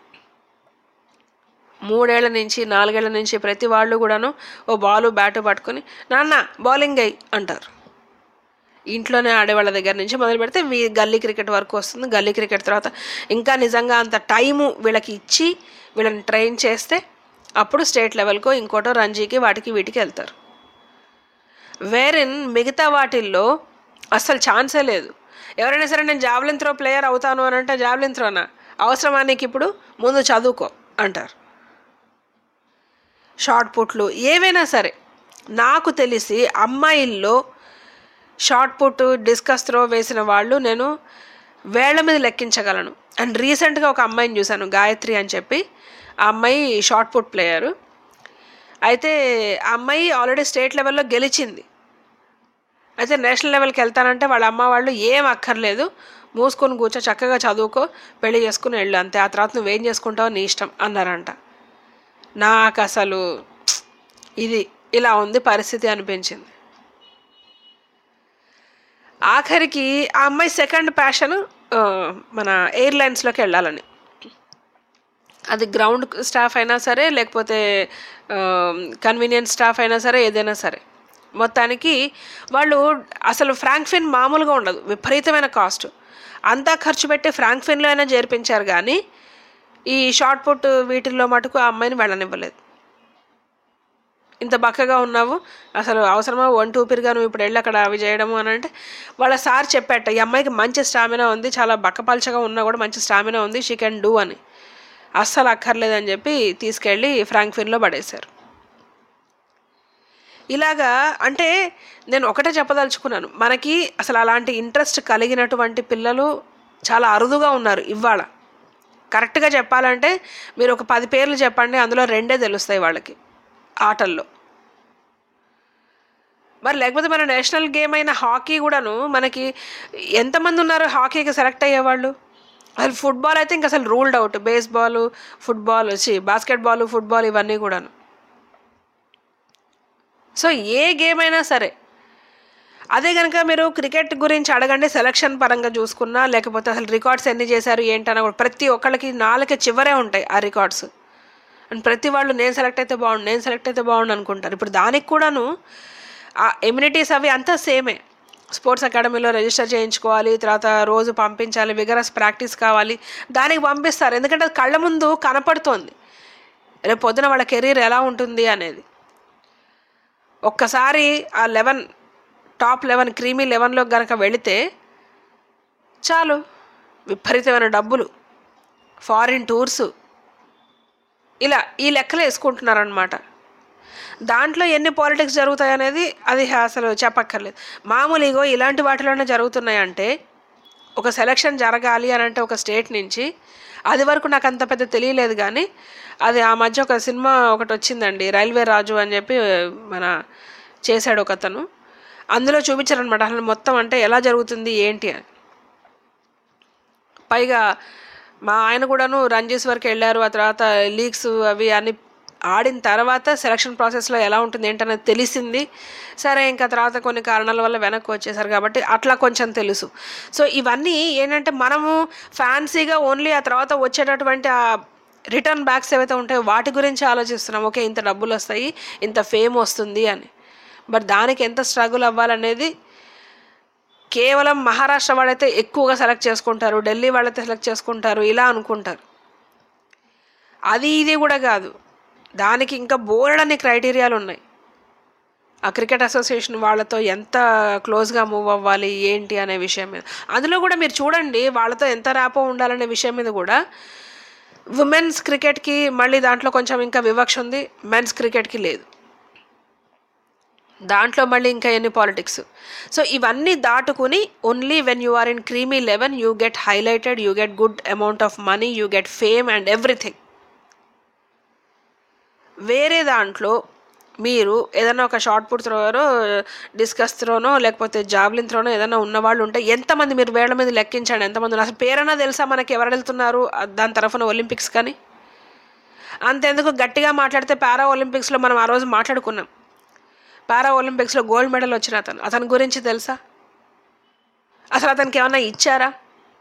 మూడేళ్ల నుంచి నాలుగేళ్ల నుంచి ప్రతి వాళ్ళు కూడాను ఓ బాలు బ్యాటు పట్టుకొని నాన్న బౌలింగ్ అయ్యి అంటారు ఇంట్లోనే ఆడేవాళ్ళ దగ్గర నుంచి మొదలు పెడితే వీ గల్లీ క్రికెట్ వరకు వస్తుంది గల్లీ క్రికెట్ తర్వాత ఇంకా నిజంగా అంత టైము వీళ్ళకి ఇచ్చి వీళ్ళని ట్రైన్ చేస్తే అప్పుడు స్టేట్ లెవెల్కో ఇంకోటో రంజీకి వాటికి వీటికి వెళ్తారు వేరిన్ మిగతా వాటిల్లో అస్సలు ఛాన్సే లేదు ఎవరైనా సరే నేను జావ్లిన్ త్రో ప్లేయర్ అవుతాను అని అంటే జావ్లిన్ త్రోనా అవసరమా నీకు ఇప్పుడు ముందు చదువుకో అంటారు షార్ట్ పుట్లు ఏవైనా సరే నాకు తెలిసి అమ్మాయిల్లో షార్ట్ పుట్ డిస్కస్ త్రో వేసిన వాళ్ళు నేను వేళ్ల మీద లెక్కించగలను అండ్ రీసెంట్గా ఒక అమ్మాయిని చూశాను గాయత్రి అని చెప్పి ఆ అమ్మాయి షార్ట్ పుట్ ప్లేయరు అయితే ఆ అమ్మాయి ఆల్రెడీ స్టేట్ లెవెల్లో గెలిచింది అయితే నేషనల్ లెవెల్కి వెళ్తానంటే వాళ్ళ అమ్మ వాళ్ళు ఏం అక్కర్లేదు మూసుకొని కూర్చో చక్కగా చదువుకో పెళ్లి చేసుకుని వెళ్ళు అంతే ఆ తర్వాత నువ్వేం చేసుకుంటావో నీ ఇష్టం అన్నారంట నాకు అసలు ఇది ఇలా ఉంది పరిస్థితి అనిపించింది ఆఖరికి ఆ అమ్మాయి సెకండ్ ప్యాషన్ మన ఎయిర్లైన్స్లోకి వెళ్ళాలని అది గ్రౌండ్ స్టాఫ్ అయినా సరే లేకపోతే కన్వీనియన్స్ స్టాఫ్ అయినా సరే ఏదైనా సరే మొత్తానికి వాళ్ళు అసలు ఫ్రాంక్ఫిన్ మామూలుగా ఉండదు విపరీతమైన కాస్ట్ అంతా ఖర్చు పెట్టి ఫ్రాంక్ఫిన్లో అయినా చేర్పించారు కానీ ఈ షార్ట్ పుట్ వీటిల్లో మటుకు ఆ అమ్మాయిని వెళ్ళనివ్వలేదు ఇంత బక్కగా ఉన్నావు అసలు అవసరమా ఒంటి ఊపిరిగా నువ్వు ఇప్పుడు వెళ్ళి అక్కడ అవి చేయడము అని అంటే వాళ్ళ సార్ చెప్పాట ఈ అమ్మాయికి మంచి స్టామినా ఉంది చాలా బక్కపల్చగా ఉన్నా కూడా మంచి స్టామినా ఉంది షీ కెన్ డూ అని అస్సలు అక్కర్లేదని చెప్పి తీసుకెళ్ళి ఫ్రాంక్ఫిన్లో పడేశారు ఇలాగా అంటే నేను ఒకటే చెప్పదలుచుకున్నాను మనకి అసలు అలాంటి ఇంట్రెస్ట్ కలిగినటువంటి పిల్లలు చాలా అరుదుగా ఉన్నారు ఇవాళ కరెక్ట్గా చెప్పాలంటే మీరు ఒక పది పేర్లు చెప్పండి అందులో రెండే తెలుస్తాయి వాళ్ళకి ఆటల్లో మరి లేకపోతే మన నేషనల్ గేమ్ అయిన హాకీ కూడాను మనకి ఎంతమంది ఉన్నారు హాకీకి సెలెక్ట్ అయ్యేవాళ్ళు అసలు ఫుట్బాల్ అయితే ఇంక అసలు రూల్డ్ అవుట్ బేస్బాల్ ఫుట్బాల్ వచ్చి బాస్కెట్బాల్ ఫుట్బాల్ ఇవన్నీ కూడాను సో ఏ గేమ్ అయినా సరే అదే కనుక మీరు క్రికెట్ గురించి అడగండి సెలక్షన్ పరంగా చూసుకున్నా లేకపోతే అసలు రికార్డ్స్ ఎన్ని చేశారు ఏంటన్నా కూడా ప్రతి ఒక్కళ్ళకి నాలుక చివరే ఉంటాయి ఆ రికార్డ్స్ అండ్ ప్రతి వాళ్ళు నేను సెలెక్ట్ అయితే బాగుండు నేను సెలెక్ట్ అయితే బాగుండు అనుకుంటారు ఇప్పుడు దానికి కూడాను ఆ ఎమ్యూనిటీస్ అవి అంతా సేమే స్పోర్ట్స్ అకాడమీలో రిజిస్టర్ చేయించుకోవాలి తర్వాత రోజు పంపించాలి విగరస్ ప్రాక్టీస్ కావాలి దానికి పంపిస్తారు ఎందుకంటే అది కళ్ళ ముందు కనపడుతోంది రేపు పొద్దున వాళ్ళ కెరీర్ ఎలా ఉంటుంది అనేది ఒక్కసారి ఆ లెవెన్ టాప్ లెవెన్ క్రీమీ లెవెన్లో కనుక వెళితే చాలు విపరీతమైన డబ్బులు ఫారిన్ టూర్స్ ఇలా ఈ లెక్కలు వేసుకుంటున్నారనమాట దాంట్లో ఎన్ని పాలిటిక్స్ జరుగుతాయి అనేది అది అసలు చెప్పక్కర్లేదు మామూలు ఇగో ఇలాంటి వాటిలోనే జరుగుతున్నాయంటే ఒక సెలక్షన్ జరగాలి అని అంటే ఒక స్టేట్ నుంచి అది వరకు నాకు అంత పెద్ద తెలియలేదు కానీ అది ఆ మధ్య ఒక సినిమా ఒకటి వచ్చిందండి రైల్వే రాజు అని చెప్పి మన చేశాడు ఒక అతను అందులో చూపించారనమాట అసలు మొత్తం అంటే ఎలా జరుగుతుంది ఏంటి అని పైగా మా ఆయన కూడాను రంజీస్ వరకు వెళ్ళారు ఆ తర్వాత లీగ్స్ అవి అన్ని ఆడిన తర్వాత సెలక్షన్ ప్రాసెస్లో ఎలా ఉంటుంది ఏంటనేది తెలిసింది సరే ఇంకా తర్వాత కొన్ని కారణాల వల్ల వెనక్కి వచ్చేసారు కాబట్టి అట్లా కొంచెం తెలుసు సో ఇవన్నీ ఏంటంటే మనము ఫ్యాన్సీగా ఓన్లీ ఆ తర్వాత వచ్చేటటువంటి ఆ రిటర్న్ బ్యాక్స్ ఏవైతే ఉంటాయో వాటి గురించి ఆలోచిస్తున్నాం ఓకే ఇంత డబ్బులు వస్తాయి ఇంత ఫేమ్ వస్తుంది అని బట్ దానికి ఎంత స్ట్రగుల్ అవ్వాలనేది కేవలం మహారాష్ట్ర వాళ్ళైతే ఎక్కువగా సెలెక్ట్ చేసుకుంటారు ఢిల్లీ వాళ్ళైతే సెలెక్ట్ చేసుకుంటారు ఇలా అనుకుంటారు అది ఇది కూడా కాదు దానికి ఇంకా బోర్డని క్రైటీరియాలు ఉన్నాయి ఆ క్రికెట్ అసోసియేషన్ వాళ్ళతో ఎంత క్లోజ్గా మూవ్ అవ్వాలి ఏంటి అనే విషయం మీద అందులో కూడా మీరు చూడండి వాళ్ళతో ఎంత ర్యాపో ఉండాలనే విషయం మీద కూడా ఉమెన్స్ క్రికెట్కి మళ్ళీ దాంట్లో కొంచెం ఇంకా వివక్ష ఉంది మెన్స్ క్రికెట్కి లేదు దాంట్లో మళ్ళీ ఇంకా ఎన్ని పాలిటిక్స్ సో ఇవన్నీ దాటుకుని only when you are in creamy level you get highlighted you get good amount of money you get fame and everything వేరే దాంట్లో మీరు ఏదైనా ఒక షార్ట్ పుట్ త్రోనో డిస్కస్ త్రోనో లేకపోతే జాబ్లిన్ త్రోనో ఏదైనా ఉన్నవాళ్ళు ఉంటే ఎంతమంది మీరు వేళ్ల మీద లెక్కించండి ఎంతమంది ఉన్నారు? అసలు పేరైనా తెలుసా మనకి ఎవరు వెళ్తున్నారు ఆ దాని తరఫున ఒలింపిక్స్ కానీ అంతెందుకు గట్టిగా మాట్లాడితే పారా ఒలింపిక్స్లో మనం ఆ రోజు మాట్లాడుకున్నాం పారా ఒలింపిక్స్లో గోల్డ్ మెడల్ వచ్చిన అతను అతని గురించి తెలుసా అసలు అతనికి ఏమన్నా ఇచ్చారా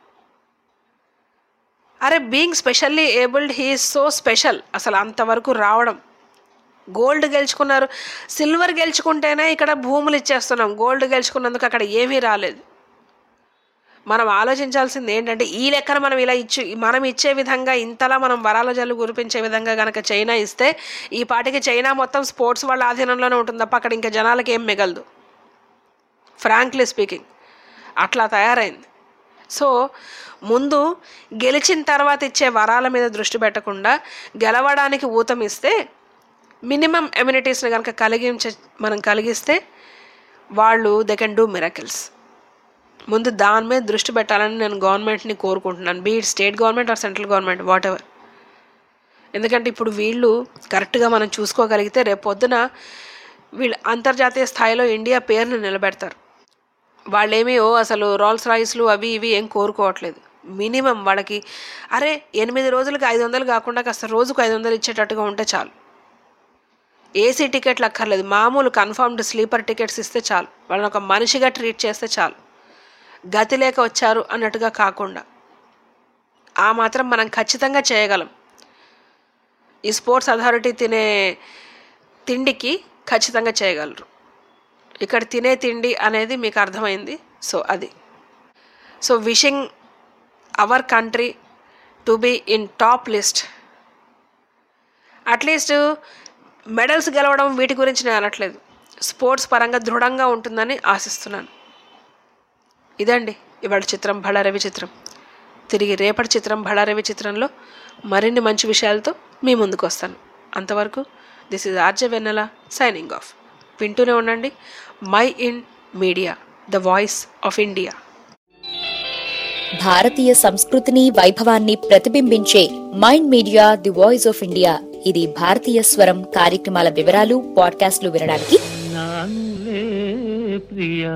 అరే being specially abled he so special అసలు అంతవరకు రావడం గోల్డ్ గెలుచుకున్నారు సిల్వర్ గెలుచుకుంటేనే ఇక్కడ భూములు ఇచ్చేస్తున్నాం గోల్డ్ గెలుచుకున్నందుకు అక్కడ ఏమీ రాలేదు మనం ఆలోచించాల్సింది ఏంటంటే ఈ లెక్కన మనం ఇలా ఇచ్చి మనం ఇచ్చే విధంగా ఇంతలా మనం వరాల జల్లు కురిపించే విధంగా కనుక చైనా ఇస్తే ఈ పాటికి చైనా మొత్తం స్పోర్ట్స్ వాళ్ళ ఆధీనంలోనే ఉంటుంది తప్ప అక్కడ ఇంకా జనాలకి ఏం మిగలదు ఫ్రాంక్లీ స్పీకింగ్ అట్లా తయారైంది సో ముందు గెలిచిన తర్వాత ఇచ్చే వరాల మీద దృష్టి పెట్టకుండా గెలవడానికి ఊతం ఇస్తే మినిమం ఎమ్యూనిటీస్ని కనుక కలిగించ మనం కలిగిస్తే వాళ్ళు దే కెన్ డూ మిరకిల్స్ ముందు దాని మీద దృష్టి పెట్టాలని నేను గవర్నమెంట్ని కోరుకుంటున్నాను be it state government or central government whatever ఎందుకంటే ఇప్పుడు వీళ్ళు కరెక్ట్గా మనం చూసుకోగలిగితే రేపు పొద్దున వీళ్ళు అంతర్జాతీయ స్థాయిలో ఇండియా పేరుని నిలబెడతారు వాళ్ళేమీ ఓ అసలు రోల్స్ రాయిస్లు అవి ఇవి ఏం కోరుకోవట్లేదు మినిమం వాళ్ళకి అరే ఎనిమిది రోజులకి ఐదు వందలు కాకుండా కాస్త రోజుకు ఐదు వందలు ఇచ్చేటట్టుగా ఉంటే చాలు ఏసీ టికెట్లు అక్కర్లేదు మామూలు కన్ఫర్మ్డ్ స్లీపర్ టికెట్స్ ఇస్తే చాలు వాళ్ళని ఒక మనిషిగా ట్రీట్ చేస్తే చాలు గతి లేక వచ్చారు అన్నట్టుగా కాకుండా ఆ మాత్రం మనం ఖచ్చితంగా చేయగలం ఈ స్పోర్ట్స్ అథారిటీ తినే తిండికి ఖచ్చితంగా చేయగలరు ఇక్కడ తినే తిండి అనేది మీకు అర్థమైంది సో అది so wishing our country to be in top list at least medals గెలవడం వీటి గురించి నేను అనట్లేదు స్పోర్ట్స్ పరంగా దృఢంగా ఉంటుందని ఆశిస్తున్నాను ఇదండి ఇవాళ చిత్రం బళారవి చిత్రం తిరిగి రేపటి చిత్రం బళారవి చిత్రంలో మరిన్ని మంచి విషయాలతో మీ ముందుకు వస్తాను అంతవరకు this is RJ Vennela signing off వింటూనే ఉండండి Mind Media the voice of India భారతీయ సంస్కృతిని వైభవాన్ని ప్రతిబింబించే Mind Media the voice of India ఇది భారతీయ స్వరం కార్యక్రమాల వివరాలు పాడ్కాస్ట్లు వినడానికి నానులే ప్రియా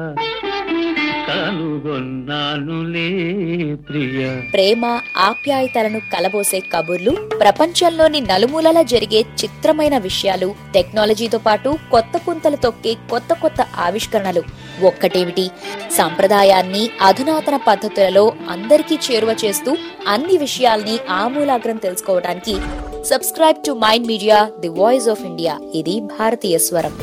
కనుగొన్నానులే ప్రియా ప్రేమ ఆప్యాయతలను కలబోసే కబుర్లు ప్రపంచంలోని నలుమూలల జరిగే చిత్రమైన విషయాలు టెక్నాలజీతో పాటు కొత్త పుంతలు తొక్కే కొత్త కొత్త ఆవిష్కరణలు ఒక్కటేమిటి సంప్రదాయాన్ని అధునాతన పద్ధతులలో అందరికీ చేరువ చేస్తూ అన్ని విషయాల్ని ఆమూలాగ్రం తెలుసుకోవడానికి subscribe to Mind Media the voice of India ఇది భారతీయ స్వరం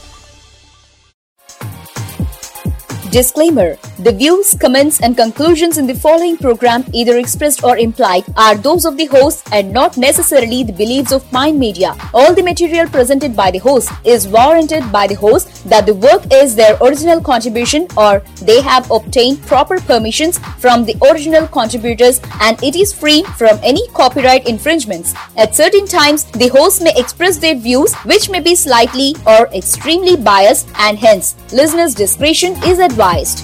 Disclaimer The views, comments, and conclusions in the following program, either expressed or implied, are those of the host and not necessarily the beliefs of Mind Media. All the material presented by the host is warranted by the host that the work is their original contribution or they have obtained proper permissions from the original contributors and it is free from any copyright infringements. At certain times, the host may express their views which may be slightly or extremely biased and hence listeners' discretion is advised.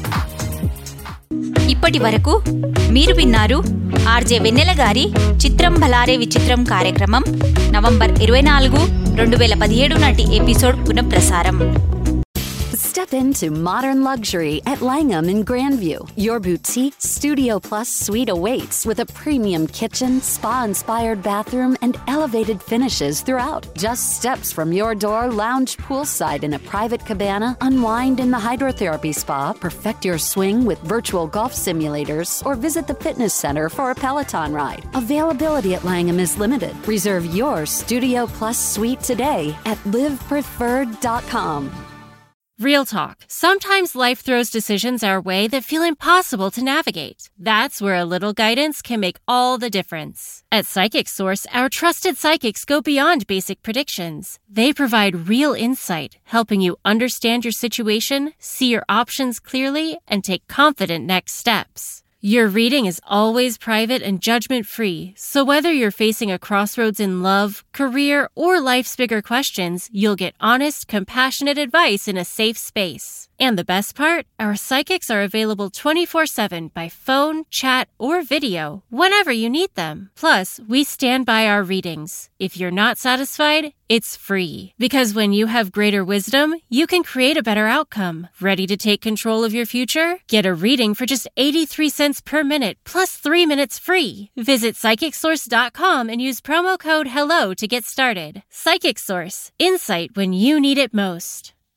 ఇప్పటి వరకు మీరు విన్నారు RJ వెన్నెల గారి చిత్రం భలారే విచిత్రం కార్యక్రమం November ఇరవై నాలుగు రెండు వేల పదిహేడు నాటి ఎపిసోడ్ పునఃప్రసారం Step into modern luxury at Langham in Grandview. Your boutique Studio Plus suite awaits with a premium kitchen, spa inspired bathroom, and elevated finishes throughout. Just steps from your door, lounge poolside in a private cabana, unwind in the hydrotherapy spa, perfect your swing with virtual golf simulators, or visit the fitness center for a Peloton ride. Availability at Langham is limited. Reserve your Studio Plus suite today at livepreferred.com. Real talk. Sometimes life throws decisions our way that feel impossible to navigate. That's where a little guidance can make all the difference. At Psychic Source, our trusted psychics go beyond basic predictions. They provide real insight, helping you understand your situation, see your options clearly, and take confident next steps. Your reading is always private and judgment free, so whether you're facing a crossroads in love, career, or life's bigger questions, you'll get honest, compassionate advice in a safe space. And the best part? Our psychics are available 24 7 by phone, chat, or video whenever you need them. Plus, we stand by our readings. If you're not satisfied, it's free. Because when you have greater wisdom, you can create a better outcome. Ready to take control of your future? Get a reading for just 83 cents per minute plus 3 minutes free. Visit psychicsource.com and use promo code HELLO to get started. Psychic Source, insight when you need it most.